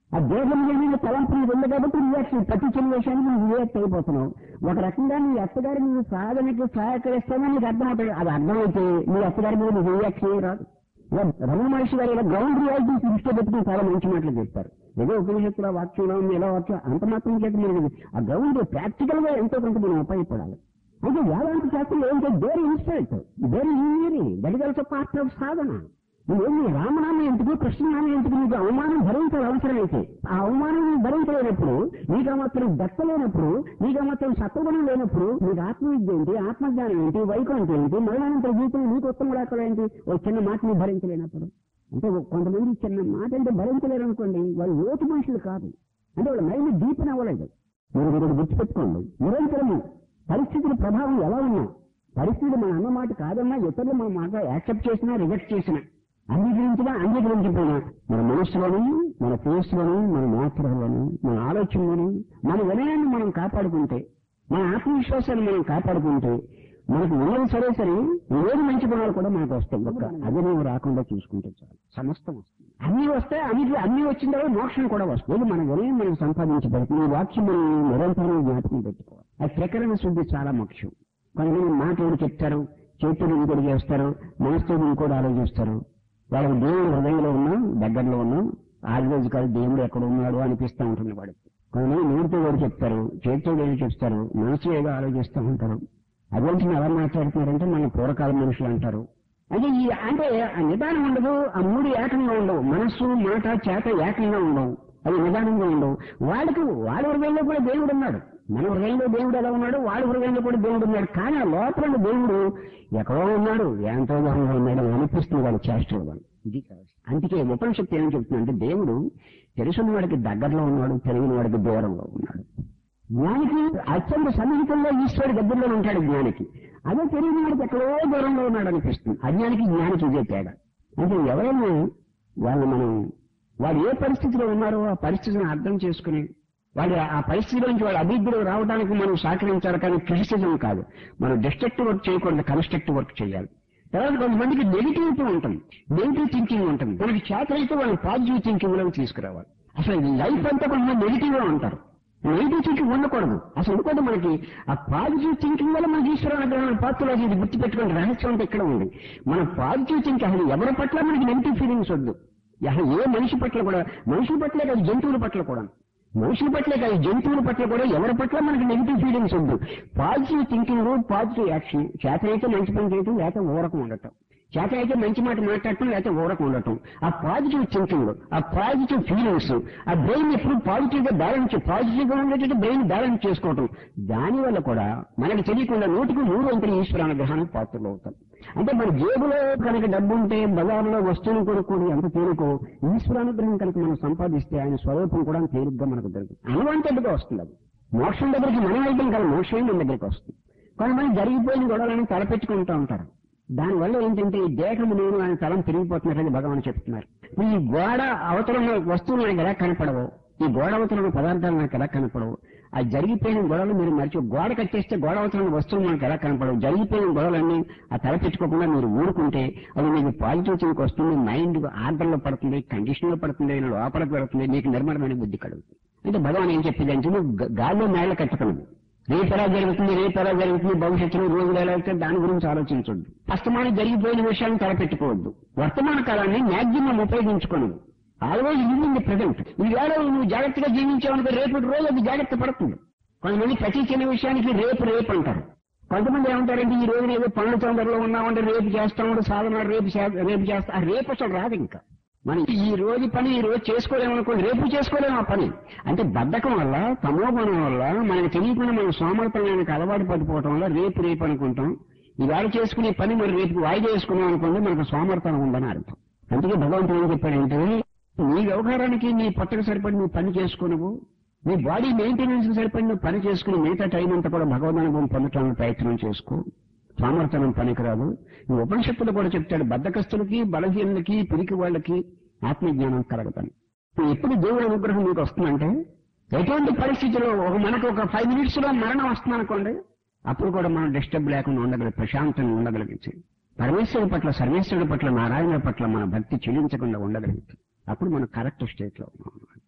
ఆ దేహం మీద తలంపు నీకు ఉంది కాబట్టి రియాక్షన్ ప్రతి చిన్న విషయానికి నువ్వు రియాక్ట్ అయిపోతున్నావు ఒక రకంగా నీ అత్తగారి నీ సాధనకి సహకరిస్తామని నీకు అర్థమవుతుంది అది అర్థమైతే నీ అత్తగారి మీద నీకు రియాక్షన్ రాదు ఇలా రమణ మహర్షి గారు ఇలా గ్రౌండ్ రియాలిటీస్ దృష్టిలో పెట్టుకుని చాలా మంచి మాటలు చెప్పారు ఏదో ఉపనిషత్తుల వాక్యంలో ఉంది ఎలా వాక్యం అంత మాత్రం చేత మీరు ఆ గ్రౌండ్ ప్రాక్టికల్ గా ఎంతో కొంత మనం ఉపయోగపడాలి అయితే వేదాంత శాస్త్రం ఏంటంటే వేరే ఇన్స్టెంట్ వేరే engineering that is also part of సాధన నువ్వేమి రామనామం ఎందుకు కృష్ణనామం ఎందుకు నీకు అవమానం భరించాలి అవసరమైతే ఆ అవమానం నువ్వు భరించలేనప్పుడు నీకు ఆ మాత్రం దక్కలేనప్పుడు నీకు ఆ మాత్రం సత్వగుణం లేనప్పుడు నీకు ఆత్మవిద్య ఏంటి ఆత్మజ్ఞానం ఏంటి వైకుంఠం ఏంటి మరణానంతర జీవితం నీకు ఉత్తమ రాకలు ఏంటి ఒక చిన్న మాట నువ్వు భరించలేనప్పుడు అంటే ఒక- కొంతమంది చిన్న మాట అంటే భరించలేరు అనుకోండి వాళ్ళు లోతు మనుషులు కాదు అంటే వాళ్ళ మైండ్ డీప్ అవ్వలేదు మీరు మీరు గుర్తుపెట్టుకోండి నిరంతరము పరిస్థితుల ప్రభావం ఎలా ఉన్నా పరిస్థితులు మన అన్న మాట కాదన్నా ఇతరులు మన మాట యాక్సెప్ట్ చేసినా రిజెక్ట్ చేసినా అంగీకరించినా అంగీకరించకపోయినా మన మనస్సులోని మన ఫేస్లోని మన నేత్రంలోని మన ఆలోచనలోని మన వినయాన్ని మనం కాపాడుకుంటే మన ఆత్మవిశ్వాసాన్ని మనం కాపాడుకుంటే మనకు ఉన్నది సరే సరే ఏది మంచి గుణాలు కూడా మనకు వస్తాయి ఒక్క అది నువ్వు రాకుండా చూసుకుంటే చాలు సమస్తం వస్తుంది అన్ని వస్తే అన్నిటి అన్ని వచ్చిన తర్వాత మోక్షం కూడా వస్తుంది మన వినయం మనం సంపాదించబడుతుంది ఈ వాక్యం మనం నిరంతరం జ్ఞాపకం పెట్టుకోవాలి ఆ ప్రకరణ శుద్ధి చాలా ముఖ్యం కొంతమంది మాట ఎవరు చెప్తారు చేతులు ఇంకోటి చేస్తారు మనసుతో ఇంకోటి ఆలోచిస్తారు వాళ్ళకి దేవుడు హృదయంలో ఉన్నా దగ్గరలో ఉన్నా ఆదిరోజు కాదు దేవుడు ఎక్కడ ఉన్నాడు అనిపిస్తూ ఉంటుంది వాడికి కొంతమంది నోటితో కూడా చెప్తారు చేతితో ఏదో చెప్తారు మనసు ఏదో ఆలోచిస్తూ ఉంటారు అదేంటి ఎలా మాట్లాడుతున్నారంటే మన పూర్వకాల మనుషులు అంటారు అయితే ఈ అంటే ఆ నిదానం ఉండదు ఆ మూడు ఏకంగా ఉండవు మనస్సు మాట చేత ఏకంగా ఉండవు అవి నిదానంగా ఉండవు వాళ్ళకి వాళ్ళ హృదయంలో కూడా దేవుడు ఉన్నాడు మన హృదయంలో దేవుడు ఎలా ఉన్నాడు వాళ్ళ హృదయంలో కూడా దేవుడు ఉన్నాడు కానీ ఆ లోపల ఉన్న దేవుడు ఎక్కడో ఉన్నాడు ఎంతో దూరంలో ఉన్నాడు అని అనిపిస్తుంది వాళ్ళ చేష్టలు వాళ్ళు ఇది కాదు అందుకే ఉపనిషత్తు ఏం చెప్తుందంటే దేవుడు తెలుసున్న వాడికి దగ్గరలో ఉన్నాడు తెలియని వాడికి దూరంలో ఉన్నాడు జ్ఞానికి అత్యంత సన్నిహితంలో ఈశ్వరుడు దగ్గరలో ఉంటాడు జ్ఞానికి అదే తెలియని వాడికి ఎక్కడో దూరంలో ఉన్నాడు అనిపిస్తుంది అజ్ఞానికి జ్ఞానికి ఇదే తేడా అంటే ఎవరైనా వాళ్ళు మనం వాడు ఏ పరిస్థితిలో ఉన్నారో ఆ పరిస్థితిని అర్థం చేసుకుని వాడి ఆ పరిస్థితి నుంచి వాళ్ళ అభివృద్ధిలో రావడానికి మనం సహకరించాలి కానీ క్రిటిసిజం కాదు మనం డిస్ట్రక్టివ్ వర్క్ చేయకూడదు కన్స్ట్రక్టివ్ వర్క్ చేయాలి తర్వాత కొంతమందికి నెగిటివిటీ ఉంటుంది నెగిటివ్ థింకింగ్ ఉంటుంది మనకి చేత అయితే వాళ్ళు పాజిటివ్ థింకింగ్ లోకి తీసుకురావాలి అసలు లైఫ్ అంతా కొంతమంది నెగిటివ్ గా ఉంటారు నెగిటివ్ థింకింగ్ ఉండకూడదు అసలు ఎందుకంటే మనకి ఆ పాజిటివ్ థింకింగ్ వల్ల మనకి ఈశ్వర అనుగ్రహం పాత్రలో ఇది గుర్తుపెట్టుకుని రహస్యం అంతా ఇక్కడ ఉంది మన పాజిటివ్ థింకింగ్ అసలు ఎవరి పట్ల మనకి నెగిటివ్ ఫీలింగ్స్ వద్దు అసలు ఏ మనిషి పట్ల కూడా మనుషుల పట్లే కాదు జంతువుల పట్ల కూడా మనుషుల పట్లే కాదు జంతువుల పట్ల కూడా ఎవరి పట్ల మనకి నెగిటివ్ ఫీలింగ్స్ వద్దు పాజిటివ్ థింకింగ్ పాజిటివ్ యాక్షన్ చేతనైతే మంచి పని చేయటం లేకపోతే ఊరకం ఉండటం చేత అయితే మంచి మాట మాట్లాడటం లేకపోతే ఊరకం ఉండటం ఆ పాజిటివ్ థింకింగ్ ఆ పాజిటివ్ ఫీలింగ్స్ ఆ బ్రెయిన్ ఎప్పుడు పాజిటివ్ గా బ్యాలెన్స్ పాజిటివ్ గా ఉండేటట్టు బ్రెయిన్ బ్యాలెన్స్ చేసుకోవటం దాని వల్ల కూడా మనకి తెలియకుండా నూటికి నూరు వంతులు ఈశ్వర అనుగ్రహానికి పాత్రలు అవుతాం అంటే మన జేబులో కనుక డబ్బు ఉంటే బజార్లో వస్తువులు కొనుక్కోడు ఎంత తేలికో ఈశ్వరానుగ్రహం కనుక మనం సంపాదిస్తే ఆయన స్వరూపం కూడా తేలిగ్గా మనకు దొరుకుతుంది అన్వాంటెడ్గా వస్తుంది అది మోక్షం దగ్గరికి మనం వెళ్తాం కదా మోక్షం మన దగ్గరికి వస్తుంది కొంతమంది జరిగిపోయిన గొడవలను తలపెట్టుకుంటూ ఉంటారు దానివల్ల ఏంటంటే ఈ దేహము నేను ఆయన తలం పెరిగిపోతున్నట్లని భగవాన్ చెప్తున్నారు ఈ గోడ అవతల ఉన్న వస్తువులు నాకు ఎలా కనపడవు ఈ గోడ అవతల ఉన్న పదార్థాలు నాకు ఎలా కనపడవు ఆ జరిగిపోయిన గొడవలు మీరు మర్చి గోడ కట్టేస్తే గోడ అవతల ఉన్న వస్తువులు మనకు ఎలా కనపడవు జరిగిపోయిన గొడవలన్నీ ఆ తల పెట్టుకోకుండా మీరు ఊరుకుంటే అది మీకు పాజిటివ్ థింక్ వస్తుంది మైండ్ ఆర్డర్లో పడుతుంది కండిషన్ లో పడుతుంది లోపలికి పెడుతుంది మీకు నిర్మలమైన బుద్ధి కలుగుతుంది అంటే భగవాన్ ఏం చెప్పేది అంటే నువ్వు గ- గాల్లో మేళ్ళ కట్టుకున్నది రేపు ఎలా జరుగుతుంది రేపు ఎలా జరుగుతుంది భవిష్యత్తులో రోజులు ఎలా అవుతాయి దాని గురించి ఆలోచించొద్దు అస్తమానం జరిగిపోయిన విషయాన్ని తలపెట్టుకోవద్దు వర్తమాన కాలాన్ని మ్యాక్సిమం ఉపయోగించుకోను always live in the present ఈ వేళ నువ్వు జాగ్రత్తగా జీవించావనుకో రేపటి రోజు అది జాగ్రత్త పడుతుంది కొంతమంది ప్రతి చిన్న విషయానికి రేపు రేపు అంటారు కొంతమంది ఏమంటారంటే ఈ రోజు ఏదో పనుల తొందరలో ఉన్నామంటే రేపు చేస్తామంటే సాధన రేపు చే- రేపు చేస్తా ఆ రేపు అసలు రాదు ఇంకా మనం ఈ రోజు పని ఈ రోజు చేసుకోలేమనుకోండి రేపు చేసుకోలేము ఆ పని అంటే బద్ధకం వల్ల తమోగుణం వల్ల మనకు తెలియకుండా మనం సోమర్థనానికి అలవాటు పడిపోవటం వల్ల రేపు రేపు అనుకుంటాం ఇవాళ చేసుకునే పని మరి రేపు వాయిదా వేసుకున్నాం అనుకోండి మనకు సోమర్థనం ఉందని అర్థం అందుకే భగవంతుడు ఏం చెప్పాడంటే నీ వ్యవహారానికి నీ పొట్టకు సరిపడి నువ్వు పని చేసుకున్నావు నీ బాడీ మెయింటెనెన్స్ సరిపడి నువ్వు పని చేసుకుని మిగతా టైం అంతా కూడా భగవద్ అనుభవం పొందటానికి ప్రయత్నం చేసుకో సామర్థ్యం పనికిరాదు ఈ ఉపనిషత్తులు కూడా చెప్తాడు బద్దకస్తులకి బలహీనులకి పిరికి వాళ్ళకి ఆత్మజ్ఞానం కలగదని ఎప్పుడు దేవుడి అనుగ్రహం మీకు వస్తుందంటే ఎటువంటి పరిస్థితిలో ఒక మనకు ఒక ఫైవ్ మినిట్స్ లో మరణం వస్తుంది అనుకోండి అప్పుడు కూడా మనం డిస్టర్బ్ లేకుండా ఉండగలిగి ప్రశాంతంగా ఉండగలిగించి పరమేశ్వరుడి పట్ల సర్వేశ్వరుడి పట్ల నారాయణ పట్ల మన భక్తి చెల్లించకుండా ఉండగలిగింది అప్పుడు మనం కరెక్ట్ స్టేట్ లో ఉన్నాం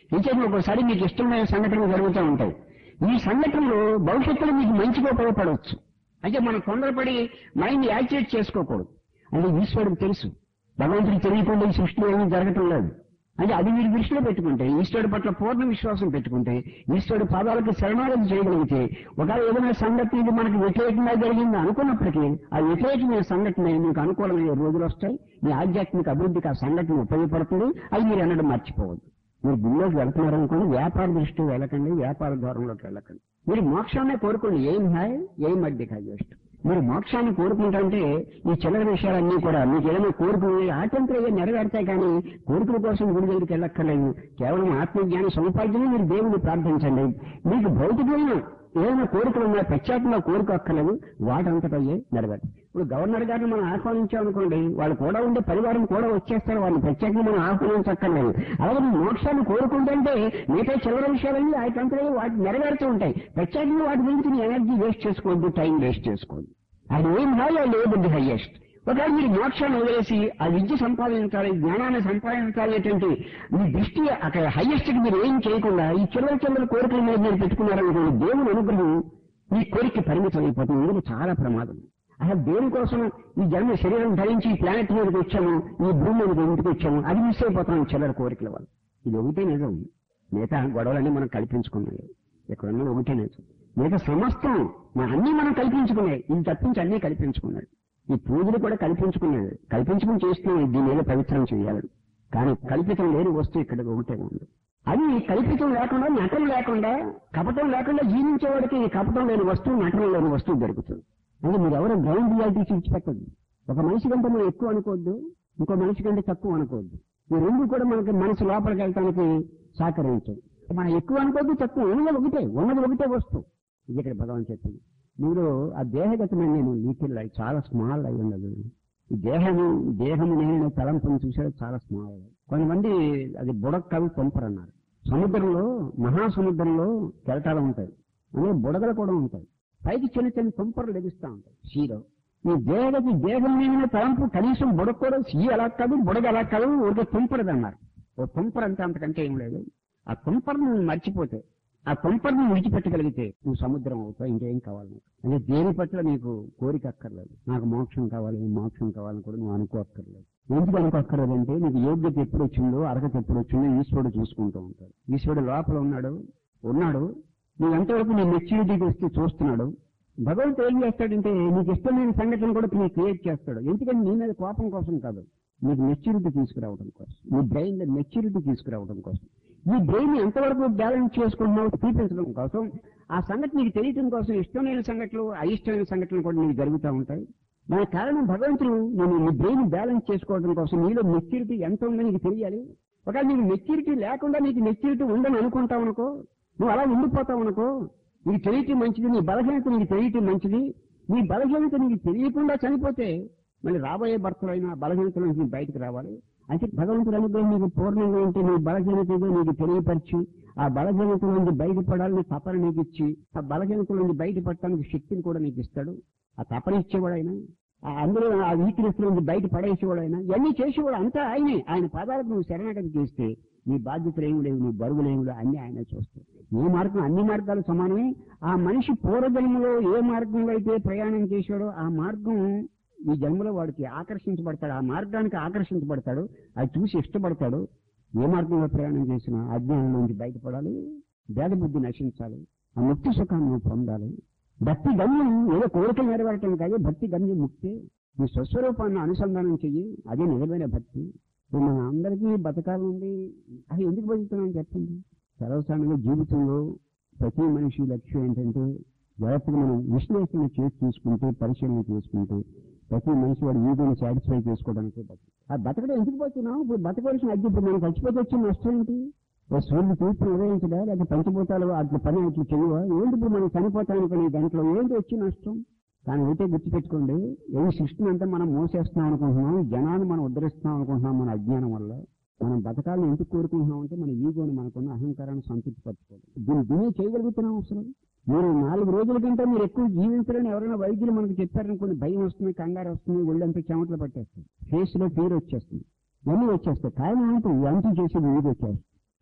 ఇంకేం ఒక్కోసారి మీకు ఇష్టమైన సంఘటనలు జరుగుతూ ఉంటాయి ఈ సంఘటనలు భవిష్యత్తులో మీకు మంచిగా ఉపయోగపడవచ్చు అంటే మనం తొందరపడి మైండ్ యాక్టివేట్ చేసుకోకూడదు అంటే ఈశ్వరుడికి తెలుసు భగవంతుడికి తెలియకుండా ఈ సృష్టిలో ఏమీ జరగటం లేదు అంటే అది మీరు దృష్టిలో పెట్టుకుంటే ఈశ్వరుడి పట్ల పూర్ణ విశ్వాసం పెట్టుకుంటే ఈశ్వరుడి పాదాలకు శరణాగతి చేయగలిగితే ఒకవేళ ఏదైనా సంఘటన ఇది మనకు వ్యతిరేకంగా జరిగింది అనుకున్నప్పటికీ ఆ వ్యతిరేకమైన సంఘటన మీకు అనుకూలమయ్యే రోజులు వస్తాయి మీ ఆధ్యాత్మిక అభివృద్ధికి ఆ సంఘటన ఉపయోగపడుతుంది అది మీరు అనడం మర్చిపోవద్దు మీరు గుళ్ళోకి వెళ్తున్నారనుకోండి వ్యాపార దృష్టి వెళ్ళకండి వ్యాపార ద్వారంలోకి వెళ్ళకండి మీరు మోక్షాన్ని కోరుకోండి ఏం హాయ్ ఏం మధ్య కాజేస్ట్ మీరు మోక్షాన్ని కోరుకుంటుంటే ఈ చిల్లర విషయాలన్నీ కూడా మీకు ఏదైనా కోరుకుని ఆటంకరయ్యే నెరవేరుతాయి కానీ కోరికల కోసం గుడి దగ్గరికి వెళ్ళక్కర్లేదు కేవలం ఆత్మజ్ఞాన సముపార్జన మీరు దేవుని ప్రార్థించండి మీకు భౌతికమైన ఏదైనా కోరికలు ఉన్నా ప్రత్యేకంగా కోరిక అక్కర్లేదు వాటంతటయ్యే నెరవేరు ఇప్పుడు గవర్నర్ గారిని మనం ఆహ్వానించామనుకోండి వాళ్ళు కూడా ఉండే పరివారం కూడా వచ్చేస్తారు వాళ్ళని ప్రత్యేకంగా మనం ఆహ్వానించక్కర్లేదు అలాగే నువ్వు మోక్షాన్ని కోరుకుంటుంటే మిగతా చిల్లర విషయాలన్నీ వాటికంతరే వాటి నెరవేరుతూ ఉంటాయి ప్రత్యేకంగా వాటి గురించి నీ ఎనర్జీ వేస్ట్ చేసుకోవద్దు టైం వేస్ట్ చేసుకోవద్దు అది ఏం హాయ్ అది ఏ బుద్ధి హైయెస్ట్ ఒకవేళ మీరు మోక్షాన్ని వదిలేసి ఆ విద్య సంపాదించాలి జ్ఞానాన్ని సంపాదించాలి అనేటువంటి మీ దృష్టి అక్కడ హైయెస్ట్ కి మీరు ఏం చేయకుండా ఈ చిల్లర చిల్లర కోరికల మీద మీరు పెట్టుకున్నారనుకోండి దేవుని అనుగ్రహం మీ కోరిక పరిమితం అయిపోతుంది ఇందులో చాలా ప్రమాదం అసలు దేనికోసం ఈ జన్మ శరీరం ధరించి ఈ ప్లానెట్ మీదకి వచ్చాము ఈ భూమి మీదకి ఇంటికి వచ్చాము అది మిస్ అయిపోతాం ఈ చిల్లర కోరికల వల్ల ఇది ఒకటే నిజం మిగతా గొడవలన్నీ మనం కల్పించుకున్నాయి ఎక్కడన్నా ఒకటే నిజం మిగతా సమస్తం మన అన్ని మనం కల్పించుకున్నాయి ఇది తప్పించి అన్ని కల్పించుకున్నాడు ఈ పూజలు కూడా కల్పించుకున్నాడు కల్పించుకుని చేస్తున్నాం దీని మీద పవిత్రం చేయాలని కానీ కల్పితం లేని వస్తువు ఇక్కడ ఒకటే ఉంది అది కల్పితం లేకుండా నటన లేకుండా కపటం లేకుండా జీవించేవాడికి ఈ కపటం లేని వస్తువు నటన లేని వస్తువు దొరుకుతుంది అంటే మీరు ఎవరో గ్రౌండ్ రియాలిటీస్ ఇచ్చిపెట్టద్దు ఒక మనిషి కంటే మనం ఎక్కువ అనుకోవద్దు ఇంకో మనిషి కంటే తక్కువ అనుకోవద్దు ఈ రెండు కూడా మనకి మనసు లోపలికి వెళ్ళటానికి సహకరించవు మనం ఎక్కువ అనుకోవద్దు తక్కువ ఉన్నది ఒకటే ఉన్నది ఒకటే వస్తువు ఇది ఇక్కడ భగవాన్ చెప్పింది మీరు ఆ దేహగతమైన నేను లీటిల్ అయి చాలా స్మాల్ అయి ఉండదు ఈ దేహము దేహము నేను తలంపుని చూసాడు చాలా స్మాల్ అయ్యి కొంతమంది అది బుడక్ కవి పంపరు అన్నారు సముద్రంలో మహాసముద్రంలో కెరటాలు ఉంటాయి అనే బుడగలు కూడా ఉంటాయి పైకి చిన్న చిన్న తుంపర్లు లభిస్తూ ఉంటాయి సీలో ఈ దేహగతి దేహం మీద తలంపు కనీసం బుడక కూడా సీ ఎలా కాదు బుడగ ఎలా కాదు ఒక తుంపరది అన్నారు ఓ తుంపర అంటే అంతకంటే ఏం లేదు ఆ తుంపరను నువ్వు మర్చిపోతే ఆ తుంపరను విడిచిపెట్టగలిగితే నువ్వు సముద్రం అవుతావు ఇంకేం కావాలి నీకు. అంటే దేని పట్ల నీకు కోరిక అక్కర్లేదు నాకు మోక్షం కావాలి మోక్షం కావాలని కూడా నువ్వు అనుకోక్కర్లేదు ఎందుకు అనుకోక్కర్లేదంటే నీకు యోగ్యత ఎప్పుడు వచ్చిందో అర్హత ఎప్పుడు వచ్చిందో ఈశ్వరుడు చూసుకుంటూ ఉంటాడు ఈశ్వరుడు లోపల ఉన్నాడు ఉన్నాడు నువ్వు ఎంతవరకు నీ మెచ్యూరిటీకి వస్తే చూస్తున్నాడు భగవంతుడు ఏం చేస్తాడంటే నీకు ఇష్టమైన సంఘటన కూడా నీకు క్రియేట్ చేస్తాడు ఎందుకంటే నీ మీద కోపం కోసం కాదు నీకు మెచ్యూరిటీ తీసుకురావడం కోసం నీ బ్రెయిన్ లో మెచ్యూరిటీ తీసుకురావడం కోసం నీ బ్రెయిన్ ఎంతవరకు బ్యాలెన్స్ చేసుకుంటున్నావు చూపించడం కోసం ఆ సంఘటన నీకు తెలియటం కోసం ఇష్టమైన సంఘటనలు అయిష్టమైన సంఘటనలు కూడా నీకు జరుగుతూ ఉంటాయి దానికి కారణం భగవంతుడు నేను నీ బ్రెయిన్ బ్యాలెన్స్ చేసుకోవడం కోసం నీలో మెచ్యూరిటీ ఎంత ఉందో నీకు తెలియాలి ఒకవేళ నీకు మెచ్యూరిటీ లేకుండా నీకు మెచ్యూరిటీ ఉందని అనుకుంటావు అనుకో నువ్వు అలా ఉండిపోతావు అనుకో నీకు తెలియటం మంచిది నీ బలహీనత నీకు తెలియటం మంచిది నీ బలహీనత నీకు తెలియకుండా చనిపోతే మళ్ళీ రాబోయే భర్తలైన బలహీనత నుంచి నీకు బయటకు రావాలి అంటే భగవంతుడు అనుగ్రహం నీకు పూర్ణంగా ఉంటే నీ బలహీనత ఏదో నీకు తెలియపరిచి ఆ బలహీనత నుండి బయటపడాలని తపన నీకు ఇచ్చి ఆ బలహీనత నుండి బయటపడటానికి శక్తిని కూడా నీకు ఇస్తాడు ఆ తపన ఇచ్చేవాడైనా ఆ అందులో ఆ వీక్నెస్ నుండి బయట పడేసేవాడైనా ఇవన్నీ చేసేవాడు అంతా ఆయనే ఆయన పాదాలకు నువ్వు శరణాగతి చేస్తే నీ బాధ్యతలు ఏమి లేవు నీ బరువులు ఏమి లేవు అన్ని ఆయన చూస్తాయి ఏ మార్గం అన్ని మార్గాలు సమానమే ఆ మనిషి పూర్వజన్మలో ఏ మార్గంలో అయితే ప్రయాణం చేశాడో ఆ మార్గం ఈ జన్మలో వాడికి ఆకర్షించబడతాడు ఆ మార్గానికి ఆకర్షించబడతాడు అది చూసి ఇష్టపడతాడు ఏ మార్గంలో ప్రయాణం చేసినా అజ్ఞానం నుంచి బయటపడాలి భేద బుద్ధి నశించాలి ఆ ముక్తి సుఖాన్ని నువ్వు పొందాలి భక్తి గమ్యం ఏదో కోరికలు నెరవేరటం కాదు భక్తి గమ్యం ముక్తి నీ స్వస్వరూపాన్ని అనుసంధానం చెయ్యి అదే నిజమైన భక్తి ఇప్పుడు మన అందరికీ బతకాలండి అది ఎందుకు బతుకుతున్నాం చెప్పండి సర్వసాధారణంగా జీవితంలో ప్రతి మనిషి లక్ష్యం ఏంటంటే జాగ్రత్తగా మనం విశ్లేషణ చేసి చూసుకుంటే పరిశీలన చేసుకుంటే ప్రతి మనిషి వాడు ఈగోని సాటిస్ఫై చేసుకోవడానికి బతుకు ఆ బతకడం ఎందుకు బతున్నాం ఇప్పుడు బతకవలసిన అగ్గి ఇప్పుడు మనం చచ్చిపోతే వచ్చిన నష్టం ఏంటి ఓ సూర్యుడు తూర్పు నిర్వహించడా లేక పంచభూతాలు అట్లా పని అట్లా చేయవా ఏంటి ఇప్పుడు మనం చనిపోతానికి దాంట్లో ఏంటి వచ్చి నష్టం కానీ ఒకటే గుర్తుపెట్టుకోండి ఈ సృష్టిని అంతా మనం మోసేస్తున్నాం అనుకుంటున్నాం జనాన్ని మనం ఉద్ధరిస్తున్నాం అనుకుంటున్నాం మన అజ్ఞానం వల్ల మనం బతకాలను ఎందుకు కోరుకుంటున్నాం అంటే మన ఈగోని మనకున్న అహంకారాన్ని సంతృప్తి పరచుకోవాలి దీన్ని దీన్ని చేయగలుగుతున్నాం అసలు మీరు నాలుగు రోజుల కంటే మీరు ఎక్కువ జీవించాలని ఎవరైనా వైద్యులు మనకు చెప్పారనుకోండి భయం వస్తుంది కంగారు వస్తుంది ఒళ్ళంతా చెమటలు పట్టేస్తుంది ఫేస్ లో ఫీర్ వచ్చేస్తుంది ఇవన్నీ వచ్చేస్తాయి కారణం ఏంటి ఇవన్నీ చేసేది ఈగో వచ్చేస్తుంది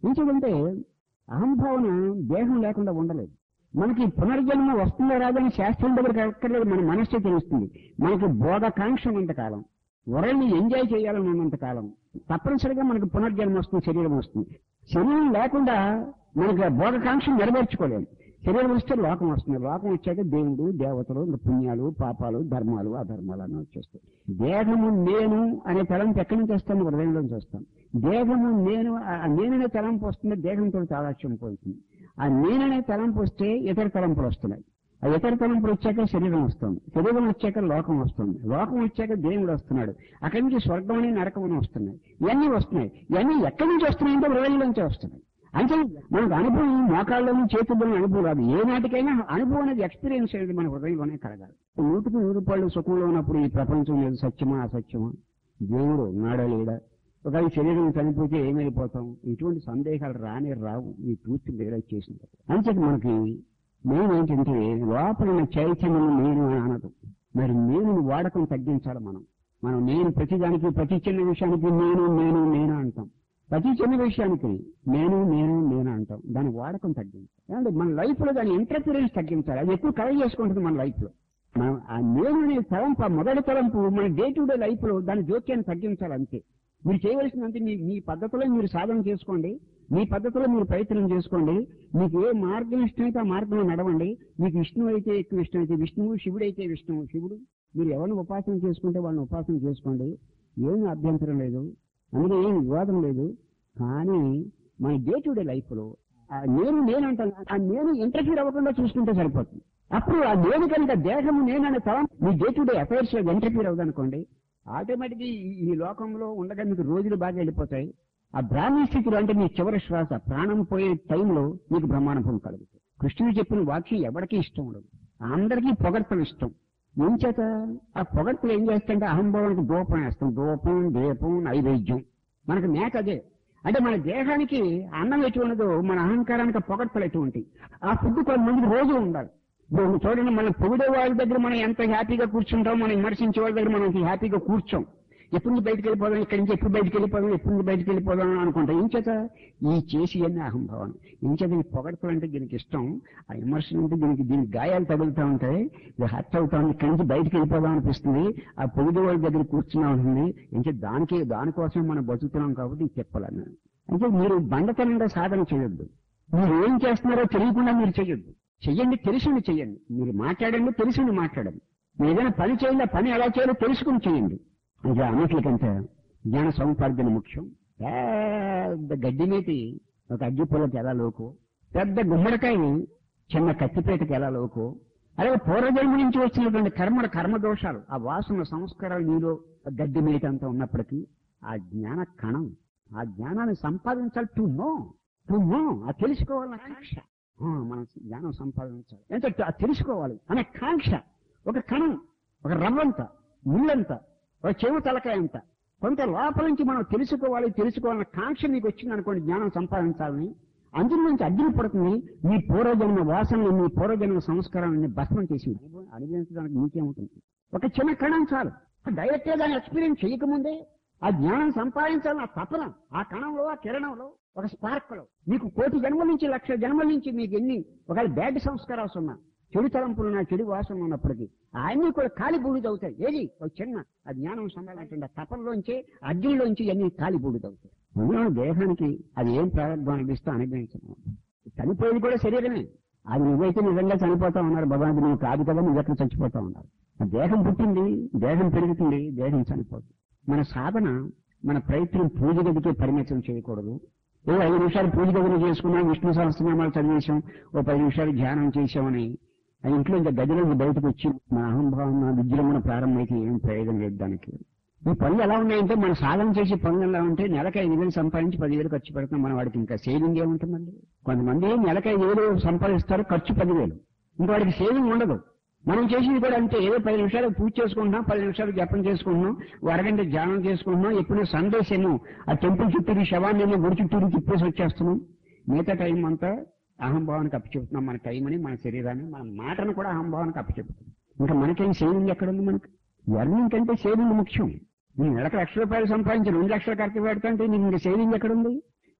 ఎందుకంటే అహంభావన దేహం లేకుండా ఉండలేదు మనకి పునర్జన్మ వస్తుందో రాదని శాస్త్రం దగ్గరికి ఎక్కర్లేదు మన మనస్సే తెలుస్తుంది మనకి బోధకాంక్ష ఉన్నంత కాలం వరల్ని ఎంజాయ్ చేయాలని ఉన్నంత కాలం తప్పనిసరిగా మనకి పునర్జన్మ వస్తుంది శరీరం వస్తుంది శరీరం లేకుండా మనకి ఆ బోధకాంక్ష నెరవేర్చుకోలేము శరీరం వస్తే లోకం వస్తుంది లోకం వచ్చాక దేవుడు దేవతలు ఇంకా పుణ్యాలు పాపాలు ధర్మాలు అధర్మాలు అని వచ్చేస్తాయి దేహము నేను అనే తలంపు ఎక్కడి నుంచి వస్తాను హృదయంలోంచి వస్తాను దేహము నేను ఆ నేననే తలంపు వస్తుంది దేహంతో తాదాక్ష్యం పోతుంది ఆ నేననే తలంపు వస్తే ఇతర తలంపులు వస్తున్నాయి ఆ ఇతర తలంపులు వచ్చాక శరీరం వస్తుంది శరీరం వచ్చాక లోకం వస్తుంది లోకం వచ్చాక దేవుడు వస్తున్నాడు అక్కడి నుంచి స్వర్గం అని నరకం అని వస్తున్నాయి ఇవన్నీ వస్తున్నాయి ఇవన్నీ ఎక్కడి నుంచి వస్తున్నాయంటే హృదయంలోంచి వస్తున్నాయి అంటే మనకు అనుభవం మోకాళ్ళలోని చేతుల్లోని అనుభవం రాదు ఏ నాటికైనా అనుభవం అనేది ఎక్స్పీరియన్స్ అనేది మన హృదయంలోనే కలగాలి నూటికి నూరు పళ్ళు సుఖంలో ఉన్నప్పుడు ఈ ప్రపంచం లేదు సత్యమా అసత్యమా దేవుడు ఉన్నాడా లేడా ఒకవేళ శరీరం చనిపోతే ఏమైపోతాం ఇటువంటి సందేహాలు రానే రావు ఈ పూర్తి రియలైజ్ చేసిన అంచేది మనకి మెయిన్ ఏంటంటే లోపల ఉన్న చైతన్యం నేను అని అనదు మరి నేను వాడకం తగ్గించాలి మనం మనం నేను ప్రతిదానికి ప్రతి చిన్న విషయానికి నేను నేను నేను అంటాం ప్రతి చిన్న విషయానికి నేను నేను నేను అంటాం దాని వాడకం తగ్గించాలి అంటే మన లైఫ్ లో దాని ఇంటర్ఫిరెన్స్ తగ్గించాలి అది ఎక్కువ కలెక్ట్ చేసుకుంటుంది మన లైఫ్ లో మనం ఆ నేను అనే తలంపు ఆ మొదటి తలంపు మన డే టు డే లైఫ్ లో దాని జోక్యాన్ని తగ్గించాలి అంతే మీరు చేయవలసిందంటే మీ మీ పద్ధతిలో మీరు సాధన చేసుకోండి మీ పద్ధతిలో మీరు ప్రయత్నం చేసుకోండి మీకు ఏ మార్గం ఇష్టమైతే ఆ మార్గంలో నడవండి మీకు విష్ణువు అయితే ఎక్కువ ఇష్టం అయితే విష్ణువు శివుడు అయితే విష్ణువు శివుడు మీరు ఎవరిని ఉపాసన చేసుకుంటే వాళ్ళని ఉపాసన చేసుకోండి ఏమీ అభ్యంతరం లేదు అందులో ఏం వివాదం లేదు కానీ మన డే టు డే లైఫ్ లో ఆ నేను నేను అంటాను ఆ నేను ఇంటర్ఫీర్ అవ్వకుండా చూసుకుంటే సరిపోతుంది అప్పుడు ఆ నేను కనుక దేహము నేననే తలం మీ డే టు డే అఫైర్స్ లో ఇంటర్ఫీర్ అవ్వదనుకోండి ఆటోమేటిక్ ఈ లోకంలో ఉండగా మీకు రోజులు బాగా వెళ్ళిపోతాయి ఆ బ్రాహ్మణ స్థితిలో అంటే మీ చివరి శ్వాస ప్రాణం పోయే టైంలో మీకు బ్రహ్మానుభవం కలుగుతుంది కృష్ణుడు చెప్పిన వాక్యం ఎవరికీ ఇష్టం ఉండదు అందరికీ పొగడ్తలు ఇష్టం ఏం చేత ఆ పొగడ్తలు ఏం చేస్తాంటే అహంభావానికి దూపం వేస్తాం దూపం దీపం నైవేద్యం మనకు మేక అదే అంటే మన దేహానికి అన్నం ఎటువంటిదో మన అహంకారానికి ఆ పొగడ్తలు ఎటువంటి ఆ ఫుడ్ కొంతమందికి రోజు ఉండాలి ఇప్పుడు చూడండి మనం పొగిడే వాళ్ళ దగ్గర మనం ఎంత హ్యాపీగా కూర్చుంటాం మనం విమర్శించే వాళ్ళ దగ్గర మనం హ్యాపీగా కూర్చోం ఎప్పుడు నుంచి బయటకు వెళ్ళిపోదాం ఇక్కడి నుంచి ఎప్పుడు బయటకు వెళ్ళిపోదాం ఎప్పుడు నుంచి బయటకు వెళ్ళిపోదాం అని అనుకుంటాం ఏం చేత ఈ చేసి అన్ని అహంభావం ఏం చేత ఈ పొగడతలు అంటే దీనికి ఇష్టం ఆ విమర్శలు అంటే దీనికి దీనికి గాయాలు తగులుతూ ఉంటాయి ఇది హర్ట్ అవుతా ఉంది ఇక్కడి నుంచి బయటకు వెళ్ళిపోదాం అనిపిస్తుంది ఆ పొగిడే వాళ్ళ దగ్గర కూర్చున్నా ఉంటుంది ఏం చేత దానికి దానికోసం మనం బతుకుతున్నాం కాబట్టి ఇది చెప్పాలన్నాను అంటే మీరు బండతనంగా సాధన చేయొద్దు మీరు ఏం చేస్తున్నారో తెలియకుండా మీరు చేయొద్దు చెయ్యండి తెలిసింది చెయ్యండి మీరు మాట్లాడండి తెలిసింది మాట్లాడండి మీరు ఏదైనా పని చేయండి ఆ పని ఎలా చేయాలో తెలుసుకుని చేయండి ఇక అన్నిటికంటే జ్ఞాన సముపార్జన ముఖ్యం పెద్ద గడ్డి మీటి ఒక అగ్గి పుల్లకి ఎలా లోకు పెద్ద గుమ్మడికాయ చిన్న కత్తిపేటకి ఎలా లోకు అలాగే పూర్వజన్మ నుంచి వచ్చినటువంటి కర్మల కర్మ దోషాలు ఆ వాసన సంస్కారాలు నీలో గడ్డి మీట అంతా ఉన్నప్పటికీ ఆ జ్ఞాన కణం ఆ జ్ఞానాన్ని సంపాదించాలి టు నో టు నో ఆ తెలుసుకోవాలన్న కాంక్ష ఆ, మనం జ్ఞానం సంపాదించాలి ఎంత ఆ తెలుసుకోవాలి అనే కాంక్ష ఒక కణం ఒక రవ్వంత ముళ్ళంత ఒక చెవు తలకాయ అంత కొంత లోపల నుంచి మనం తెలుసుకోవాలి తెలుసుకోవాలన్న కాంక్ష మీకు వచ్చింది అనుకోండి జ్ఞానం సంపాదించాలని అందులో నుంచి అగ్ని పడుతుంది మీ పూర్వజన్మ వాసనలు మీ పూర్వజన్మ సంస్కారాన్ని భస్మం చేసింది అనుభవించడానికి మీకేముంటుంది ఒక చిన్న కణం చాలు డైరెక్ట్ గా దాన్ని ఎక్స్పీరియన్స్ చేయకముందే ఆ జ్ఞానం సంపాదించాలన్న తపన ఆ కణంలో ఆ కిరణంలో ఒక స్పార్క్ లో మీకు కోటి జన్మల నుంచి లక్ష జన్మల నుంచి మీకు ఎన్ని ఒకవేళ బ్యాడ్ సంస్కారాలు ఉన్నా చెడు తలంపులు ఉన్న చెడు వాసన ఉన్నప్పటికీ అన్ని కూడా కాలి బూడిదవుతాయి ఏది ఒక చిన్న ఆ జ్ఞానం సంబంధించిన తపనలోంచి అగ్నిలోంచి అన్ని కాలి బూడిదవుతాయి అందులో దేహానికి అది ఏం ప్రారంభం అనిపిస్తూ అనుభవించడం చనిపోయేది కూడా శరీరమే అది నువ్వైతే నిజంగా చనిపోతా ఉన్నారు భగవంతు నువ్వు కాదు కదా నువ్వు ఎక్కడ చచ్చిపోతా ఉన్నారు ఆ దేహం పుట్టింది దేహం పెరుగుతుంది దేహం చనిపోతుంది మన సాధన మన ప్రయత్నం పూజ గదికే పరిమితం చేయకూడదు ఓ ఐదు నిమిషాలు పూజ గదిలో చేసుకున్నాం విష్ణు సహస్రనామాలు చదివేశాం ఓ పది నిమిషాలు ధ్యానం చేశామని ఆ ఇంట్లో ఇంకా గదిలోకి బయటకు వచ్చి మన అహంభావం నా విజృంభణ ప్రారంభమైతే ఏం ప్రయోజనం లేదు దానికి ఈ పనులు ఎలా ఉన్నాయంటే మన సాధన చేసే పనులు ఎలా ఉంటే నెలకు ఐదు వేలు సంపాదించి పదివేలు ఖర్చు పెడుతున్నాం మన వాడికి ఇంకా సేవింగ్ ఏముంటుందండి కొంతమంది నెలకు ఐదు వేలు సంపాదిస్తారు ఖర్చు పదివేలు ఇంకా వాడికి సేవింగ్ ఉండదు మనం చేసేది కూడా అంతే ఏదో పది నిమిషాలు పూజ చేసుకుంటున్నాం పది నిమిషాలు జపం చేసుకుంటున్నాం ఓ అరగంట ధ్యానం చేసుకుంటున్నాం ఎప్పుడో సండేస్ ఏమో ఆ టెంపుల్ చుట్టూరు శవాన్ని ఏమో గుడి చుట్టూరు తిప్పేసి వచ్చేస్తున్నాం మిగతా టైం అంతా అహంభావానికి అప్పచెప్తున్నాం మన టైం అని మన శరీరాన్ని మన మాటను కూడా అహంభావానికి అప్పచెప్తున్నాం ఇంకా మనకేం సేవింగ్ ఎక్కడుంది మనకి ఎర్నింగ్ కంటే సేవింగ్ ముఖ్యం నేను నెలకు లక్ష రూపాయలు సంపాదించి రెండు లక్షల ఖర్చు పెడతాంటే నీకు ఇంకా సేవింగ్ ఎక్కడుంది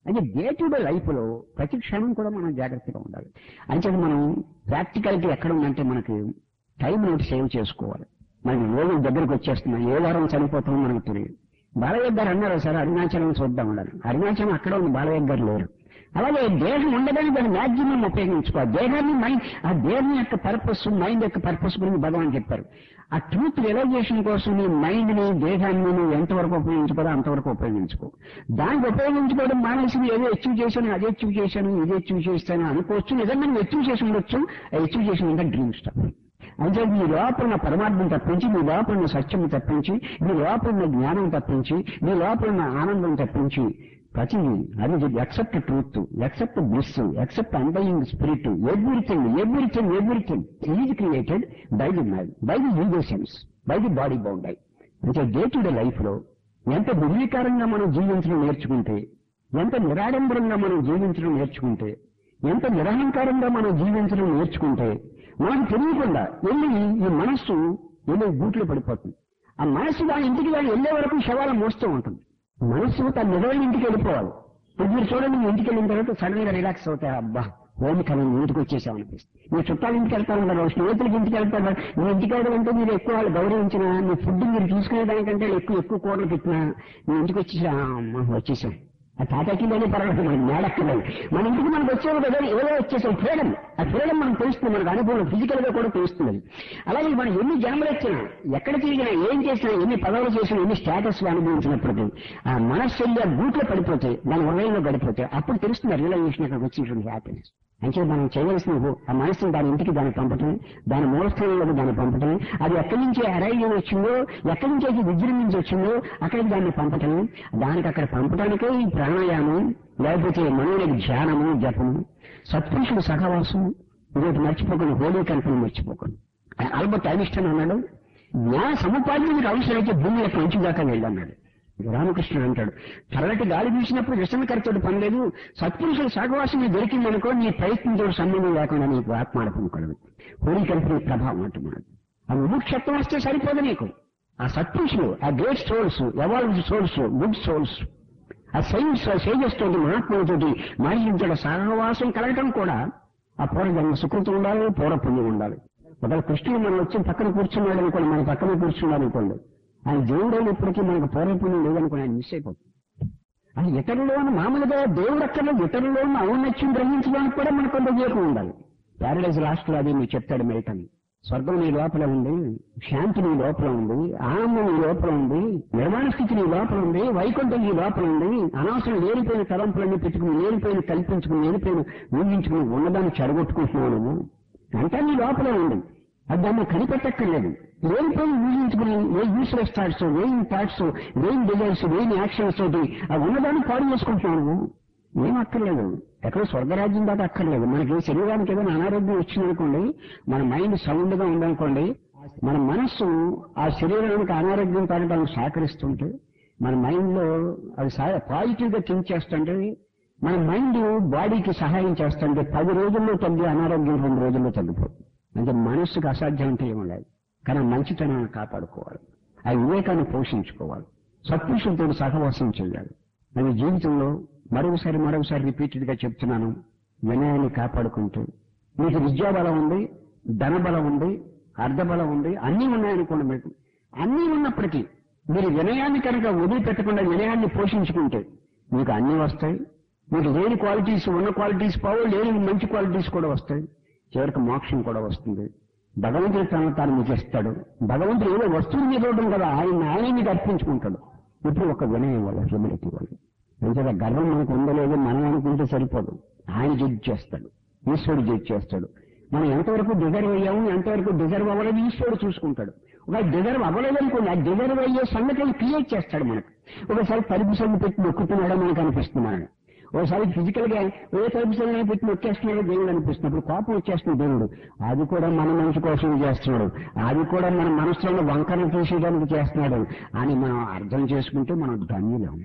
అంటే డే టు డే లైఫ్ లో ప్రతి క్షణం కూడా మనం జాగ్రత్తగా ఉండాలి అంటే మనం ప్రాక్టికాలిటీ ఎక్కడ ఉందంటే మనకి టైం నోట్ సేవ్ చేసుకోవాలి మనకి రోజులు దగ్గరకు వచ్చేస్తున్నాయి ఏ వారం చనిపోతామో మనకు తెలియదు బాలయ్య గారు అన్నారు సార్ అరుణాచలం చూద్దాం ఉండాలి అరుణాచలం అక్కడ ఉంది బాలయ్య గారు లేరు అలాగే దేహం ఉండదని దాన్ని మ్యాక్సిమం ఉపయోగించుకోవాలి దేహాన్ని మైండ్ ఆ దేహం యొక్క పర్పస్ మైండ్ యొక్క పర్పస్ గురించి భగవాన్ చెప్పారు ఆ ట్రూత్ రియలైజేషన్ కోసం నీ మైండ్ ని దేహాన్ని నువ్వు ఎంతవరకు ఉపయోగించుకోవాలో అంతవరకు ఉపయోగించుకో దానికి ఉపయోగించుకోవడం మానేసి నువ్వు ఏదో అచీవ్ చేశాను అదే అచీవ్ చేశాను ఇదే అచీవ్ చేస్తాను అనుకోవచ్చు నిజంగా నువ్వు అచీవ్ చేసి ఉండొచ్చు అచీవ్ చేసి ఉంటే డ్రీమ్ స్టాప్ అంటే మీ లోపల ఉన్న పరమాత్మను తప్పించి మీ లోపల ఉన్న సత్యం తప్పించి మీ లోపల ఉన్న జ్ఞానం తప్పించి మీ లోపల ఉన్న ఆనందం తప్పించి ప్రతిదీ అది except truth except bliss except undying spirit everything everything everything is created by the mind by the ego sense by the body bound I అంటే డే టు డే లైఫ్ లో ఎంత నిర్వీకారంగా మనం జీవించడం నేర్చుకుంటే ఎంత నిరాడంబరంగా మనం జీవించడం నేర్చుకుంటే ఎంత నిరహంకారంగా మనం జీవించడం నేర్చుకుంటే మనకు తెలియకుండా వెళ్ళి ఈ మనస్సు వెళ్ళి గూట్లో పడిపోతుంది ఆ మనస్సు దాని ఇంటికి దాన్ని వెళ్ళే వరకు శవాలను మోస్తూ ఉంటుంది మనస్సు తన నిజమైన ఇంటికి వెళ్ళిపోవాలి ఇప్పుడు మీరు చూడండి మీ ఇంటికి వెళ్ళిన తర్వాత సడన్ గా రిలాక్స్ అవుతాయి అబ్బా హోమ్ కన్నా ఇంటికి వచ్చేసాం అనిపిస్తుంది మీ చుట్టాల ఇంటికి వెళ్తాను కదా స్నేహితులకి ఇంటికి వెళ్తాను మీ ఇంటికి వెళ్ళడం అంటే మీరు ఎక్కువ వాళ్ళు గౌరవించిన మీ ఫుడ్ మీరు చూసుకునే దానికంటే ఎక్కువ ఎక్కువ కూరలు పెట్టినా మీ ఇంటికి వచ్చేసా అమ్మ వచ్చేసాం ఆ తాటాకిలోనే పర్వాలేదు మనకి మేడక్కలేదు మన ఇంటికి మనకు వచ్చేది కదా ఏదో వచ్చేసాం ఫ్రీడమ్ ఆ ఫ్రీడమ్ మనకు తెలుస్తుంది మనకు అనుభవం ఫిజికల్ గా కూడా తెలుస్తుంది అలాగే మనం ఎన్ని జన్మలు వచ్చినా ఎక్కడ తిరిగినా ఏం చేసినా ఎన్ని పదవులు చేసినా ఎన్ని స్టేటస్ అనుభవించినప్పటికీ ఆ మనస్సు ఆ గూట్లో పడిపోతే దాని హృదయంలో గడిపోతే అప్పుడు తెలుస్తుంది రియలైజేషన్ అక్కడికి వచ్చినటువంటి హ్యాపీనెస్ అంటే మనం చేయవలసిన ఆ మనసుని దాని ఇంటికి దాన్ని పంపటం దాని మూలస్థానంలోకి దాన్ని పంపటం అది ఎక్కడి నుంచి అరైవ్ వచ్చిందో ఎక్కడి నుంచి అయితే విజృంభించి వచ్చిందో అక్కడికి దాన్ని పంపటం దానికి అక్కడ పంపటానికే ఈ ప్రాణాయామం లేకపోతే మనోనికి ధ్యానము జపము సత్పురుషుడు సహవాసం ఇదొకటి మర్చిపోకండి హోలీ కల్పన మర్చిపోకండి ఆల్బర్ట్ ఐనిస్టన్ అన్నాడు జ్ఞాన సముపార్జన మీకు అవసరమైతే భూమి యొక్క అంచు దాకా వెళ్ళన్నాడు రామకృష్ణుడు అంటాడు చల్లటి గాలి వీసినప్పుడు వ్యసనకర్తడు పని లేదు సత్పురుషుల సహవాసం నీకు దొరికిందనుకో నీ ప్రయత్నంతో సంబంధం లేకుండా నీకు ఆత్మాడపం కలదు హోలీ కల్పన ప్రభావం అంటున్నాడు ఆ ముముక్షత్వం వస్తే సరిపోదు నీకు ఆ సత్పురుషులు ఆ great souls evolved souls good souls ఆ సైన్స్ సేజస్ తోటి మహాత్ములతోటి మహిళించడం సహవాసం కలగటం కూడా ఆ పూర్వజన్మ సుకృతం ఉండాలి పూర్వపుణ్యం ఉండాలి ఒకవేళ కృష్ణుడు మనం వచ్చి పక్కన కూర్చున్నాడు అనుకోండి మన పక్కన కూర్చున్నాడు అనుకోండి ఆయన దేవుడు ఇప్పటికీ మనకు పూర్వపుణ్యం లేదనుకోండి ఆయన మిస్ అయిపోతుంది అది ఇతరులోని మామూలుగా దేవుడు అక్కర్లేదు ఇతరులోని ఔన్నత్యం గ్రహించడానికి కూడా మనకు కొంత వివేకం ఉండాలి ప్యారడైజ్ లాస్ట్ లో అది మీరు చెప్తాడు మెల్టని స్వర్గం నీ లోపల ఉంది శాంతి నీ లోపల ఉంది ఆనందం నీ లోపల ఉంది నిర్మాణ స్థితి నీ లోపల ఉంది వైకుంఠం నీ లోపల ఉంది అనవసరం లేనిపోయిన తలంపులన్నీ పెట్టుకుని లేనిపోయిన కల్పించుకుని లేనిపోయిన ఊహించుకుని ఉన్నదాన్ని చెడగొట్టుకుంటున్నావు నువ్వు అంతా నీ లోపలే ఉంది అది దాన్ని కనిపెట్టక్కర్లేదు లేనిపోయి ఊహించుకుని ఏ useless thoughts vain thoughts vain desires vain actions తోటి ఆ ఉన్నదాన్ని పాడు చేసుకుంటున్నావు నువ్వు ఏం అక్కర్లేదు ఎక్కడో స్వర్గరాజ్యం దాకా అక్కర్లేదు మనకి శరీరానికి ఏదైనా అనారోగ్యం వచ్చిందనుకోండి మన మైండ్ సౌండ్ గా ఉందనుకోండి మన మనస్సు ఆ శరీరానికి అనారోగ్యం కలగడానికి సహకరిస్తుంటే మన మైండ్ లో అది పాజిటివ్ గా థింక్ చేస్తుంటే మన మైండ్ బాడీకి సహాయం చేస్తుంటే పది రోజుల్లో తగ్గే అనారోగ్యం రెండు రోజుల్లో తగ్గిపోతుంది అంటే మనస్సుకు అసాధ్యం అంటే ఏమీ లేదు కానీ ఆ మంచితనాన్ని కాపాడుకోవాలి ఆ వివేకాన్ని పోషించుకోవాలి సత్పురుషులతో సహవాసం చేయాలి మన జీవితంలో మరొకసారి మరొకసారి రిపీటెడ్ గా చెప్తున్నాను వినయాన్ని కాపాడుకుంటూ మీకు విద్యాబలం ఉంది ధనబలం ఉంది అర్ధబలం ఉంది అన్నీ ఉన్నాయనుకోండి మీకు అన్నీ ఉన్నప్పటికీ మీరు వినయాన్ని కనుక వదిలిపెట్టకుండా వినయాన్ని పోషించుకుంటే మీకు అన్నీ వస్తాయి మీకు లేని క్వాలిటీస్ ఉన్న క్వాలిటీస్ పోవు లేని మంచి క్వాలిటీస్ కూడా వస్తాయి చివరికి మోక్షం కూడా వస్తుంది భగవంతుడు తన తాను మీకు ఇస్తాడు భగవంతుడు ఏదో వస్తువులు మీద ఇవ్వడం కదా ఆయన ఆయన మీకు అర్పించుకుంటాడు ఇప్పుడు ఒక వినయం వల్ల హ్యూమిలిటీ వల్ల ఎందుకంటే గర్వం మనకు ఉందో లేదో మనం అనుకుంటే సరిపోదు ఆయన జడ్జ్ చేస్తాడు ఈశ్వరుడు జడ్జ్ చేస్తాడు మనం ఎంతవరకు డిజర్వ్ అయ్యాము ఎంతవరకు డిజర్వ్ అవ్వలేదు ఈశ్వరుడు చూసుకుంటాడు ఒక డిజర్వ్ అవ్వలేదు అనుకోండి ఆ డిజర్వ్ అయ్యే సంగతిని క్రియేట్ చేస్తాడు మనకు ఒకసారి తలుపు సంగతి పెట్టి నొక్కుతున్నాడో మనకు అనిపిస్తుంది మనకి ఒకసారి ఫిజికల్ గా ఏ తలుపు సంగతి పెట్టి నొక్కేస్తున్నాడో దేవుడు అనిపిస్తున్నప్పుడు కోపం వచ్చేస్తుంది దేవుడు అది కూడా మన మంచి కోసం చేస్తున్నాడు అది కూడా మన మనసులో వంకరలు తీసేయడానికి చేస్తున్నాడు అని మనం అర్థం చేసుకుంటే మనం ధన్యులం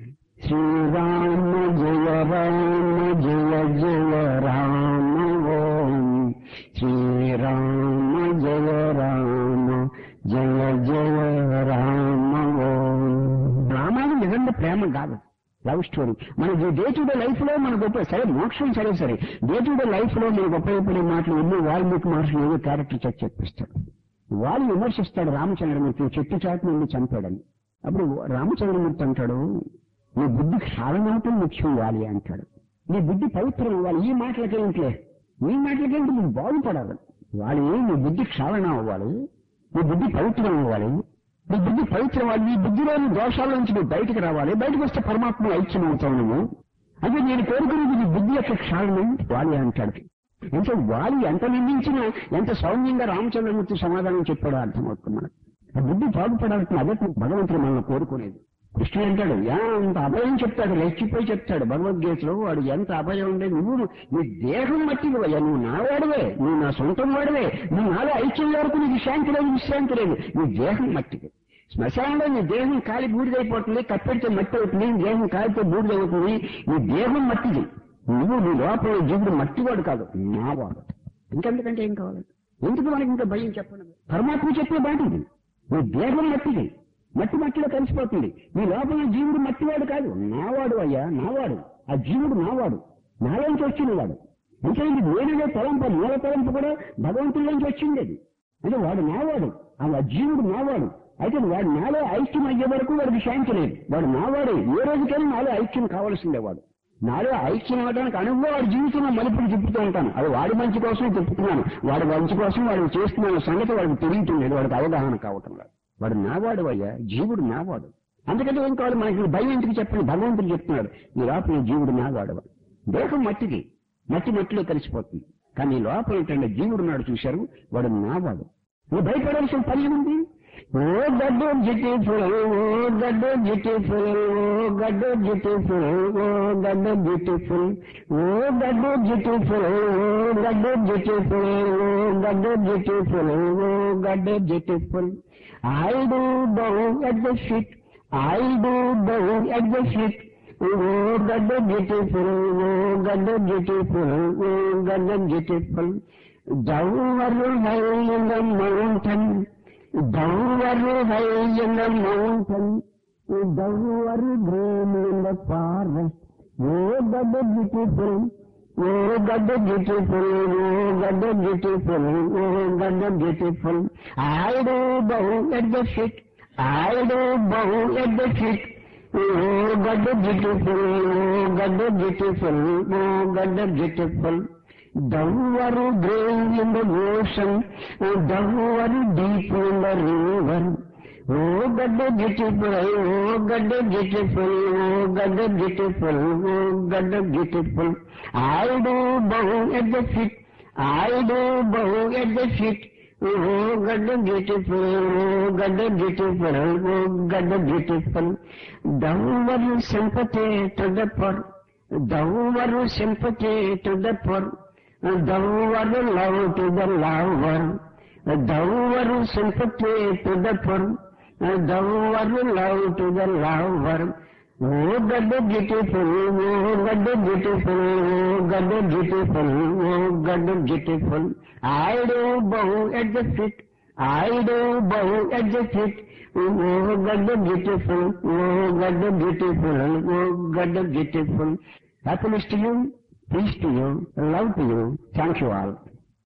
శ్రీరామ జయ రామ జయ జయ రామ ఓం శ్రీరామ జయ రామ జయ జయ రామ ఓం రామాయణం నిజంగా ప్రేమ కాదు లవ్ స్టోరీ మన డే టు డే లైఫ్ లో మనకు ఉపయోగ సరే మోక్షం సరే సరే డే టు డే లైఫ్ లో మనకు ఉపయోగపడే మాటలు ఎన్నో వాల్మీకి మహర్షి ఏదో క్యారెక్టర్ చర్చ చెప్పిస్తాడు వాళ్ళు విమర్శిస్తాడు రామచంద్రమూర్తి చెట్టు చాటు నుండి చంపాడని అప్పుడు రామచంద్రమూర్తి అంటాడు నీ బుద్ధి క్షాళనవటం ముఖ్యం వాలి అంటాడు నీ బుద్ధి పవిత్రం ఇవ్వాలి ఈ మాటలకేంట్లే ఈ మాటలకేంటి నువ్వు బాగుపడాలి వాళ్ళు నీ బుద్ధి క్షాళన అవ్వాలి నీ బుద్ధి పవిత్రం అవ్వాలి నీ బుద్ధి పవిత్రం అవ్వాలి నీ బుద్ధిలోని దోషాల నుంచి నువ్వు బయటకు రావాలి బయటకు వస్తే పరమాత్మ ఐక్యం అవుతావు నువ్వు అదే నేను కోరుకునేది నీ బుద్ధి యొక్క క్షాళనం వాలి అంటాడు అంటే వాలి ఎంత నిందించినా ఎంత సౌమ్యంగా రామచంద్రమూర్తి సమాధానం చెప్పాడో అర్థమవుతుంది మనకు ఆ బుద్ధి బాగుపడాల్సిన అదే భగవంతుడు మనల్ని కోరుకునేది కృష్ణుడు అంటాడు ఎంత అభయం చెప్తాడు లెక్కిపోయి చెప్తాడు భగవద్గీతలో వాడు ఎంత అభయం ఉండే నువ్వు నీ దేహం మట్టిది అయ్యా నువ్వు నా వాడివే నువ్వు నా సొంతం వాడివే నువ్వు నాలో ఐక్యం వరకు నీకు శాంతి లేదు విశ్రాంతి లేదు నీ దేహం మట్టిది శ్మశానంలో నీ దేహం కాలి బూడిదైపోతుంది కప్పెడితే మట్టి అవుతుంది నీ దేహం కాలితే బూడిదవుతుంది నీ దేహం మట్టిది నువ్వు నీ లోపల జీవుడు మట్టివాడు కాదు నావాడు ఇంకెందుకంటే ఏం కావాలి ఎందుకు మనకి ఇంకా భయం చెప్పండి పరమాత్మ చెప్పే బాట ఇది నీ దేహం మట్టిది మట్టి మట్టిలో కలిసిపోతుంది నీ లోపల జీవుడు మట్టివాడు కాదు నావాడు అయ్యా నావాడు ఆ జీవుడు నావాడు నాలోంచి వచ్చిన వాడు అంటే ఇది నేననే తలంపు మూల తలంపు కూడా భగవంతుడిలోంచి వచ్చింది అది అంటే వాడు నావాడు ఆ జీవుడు నావాడు అయితే వాడు నాలో ఐక్యం అయ్యే వరకు వాడికి శాంతి లేదు వాడు నావాడే ఏ రోజుకైనా నాలో ఐక్యం కావాల్సిందే వాడు నాలో ఐక్యం అవ్వడానికి అనుభవం వాడి జీవితంలో మలుపులు తిప్పుతూ ఉంటాను అది వాడి మంచి కోసం తిప్పుతున్నాను వాడి మంచి కోసం వాడికి చేస్తున్నాను సంగతి వాడికి తెలియటం వాడికి అవగాహన కావటం లేదు వాడు నావాడు అయ్యా జీవుడు నావాడు అందుకంటే ఏం కావాలి మనకి భయం ఎందుకు చెప్పండి భగవంతుడు చెప్తున్నాడు ఈ లోపల ఈ జీవుడు నావాడు దేహం మట్టిది మట్టి మట్టిలో కలిసిపోతుంది కానీ ఈ లోపల ఏంటంటే జీవుడు నాడు చూశారు వాడు నావాడు నువ్వు భయపడాల్సిన పని ఉంది ఓ గడ్డ జిట్టి ఫుల్ ఓ గడ్డ జిట్టి ఫుల్ ఓ గడ్డ జిట్టి ఫుల్ ఓ గడ్డ జిట్టి ఫుల్ ఓ గడ్డ జిట్టి ఫుల్ ఓ గడ్డ జిట్టి ఫుల్ ఓ గడ్డ జిట్టి ఫుల్ ఓ గడ్డ జిట్టి ఫుల్ I do bow at the షిట్ I do bow at the షిట్ ఓ గడ్డ బ్యూటిఫుల్ ఓ గడ్డ బ్యూటిఫుల్ ఓ గడ్డ beautiful thou are high in the mountain thou are high in the mountain thou are green in the forest ఓ గడ్డ బ్యూటిఫుల్ ఓ గడ్డ బ్యూటిఫుల్ ఓ గడ్డ బ్యూటిఫుల్ ఓ గడ్డ beautiful I do bow at the షిట్ I do bow at the షిట్ Oh, God the beautiful, oh, God the beautiful, oh, God the beautiful. Thou art brave in the ocean, oh, thou art deep in the river. Oh, God the beautiful, oh, God the beautiful, oh, God the beautiful, oh, God the beautiful. I do bow at the feet, I do bow at the feet. Oh, God the beautiful, oh, God the beautiful, oh, God the beautiful. Thou art sympathy to the poor, thou art sympathy to the poor, thou art love to the lover, thou art sympathy to the poor, thou art love to the lover. Oh, God the beautiful, oh, God the beautiful, oh, God the beautiful, oh, God the beautiful. I do bow at the feet, I do bow at the feet. Oh, God the beautiful, oh, God the beautiful, oh, God the beautiful. Happiness to you, peace to you, love to you. Thank you all.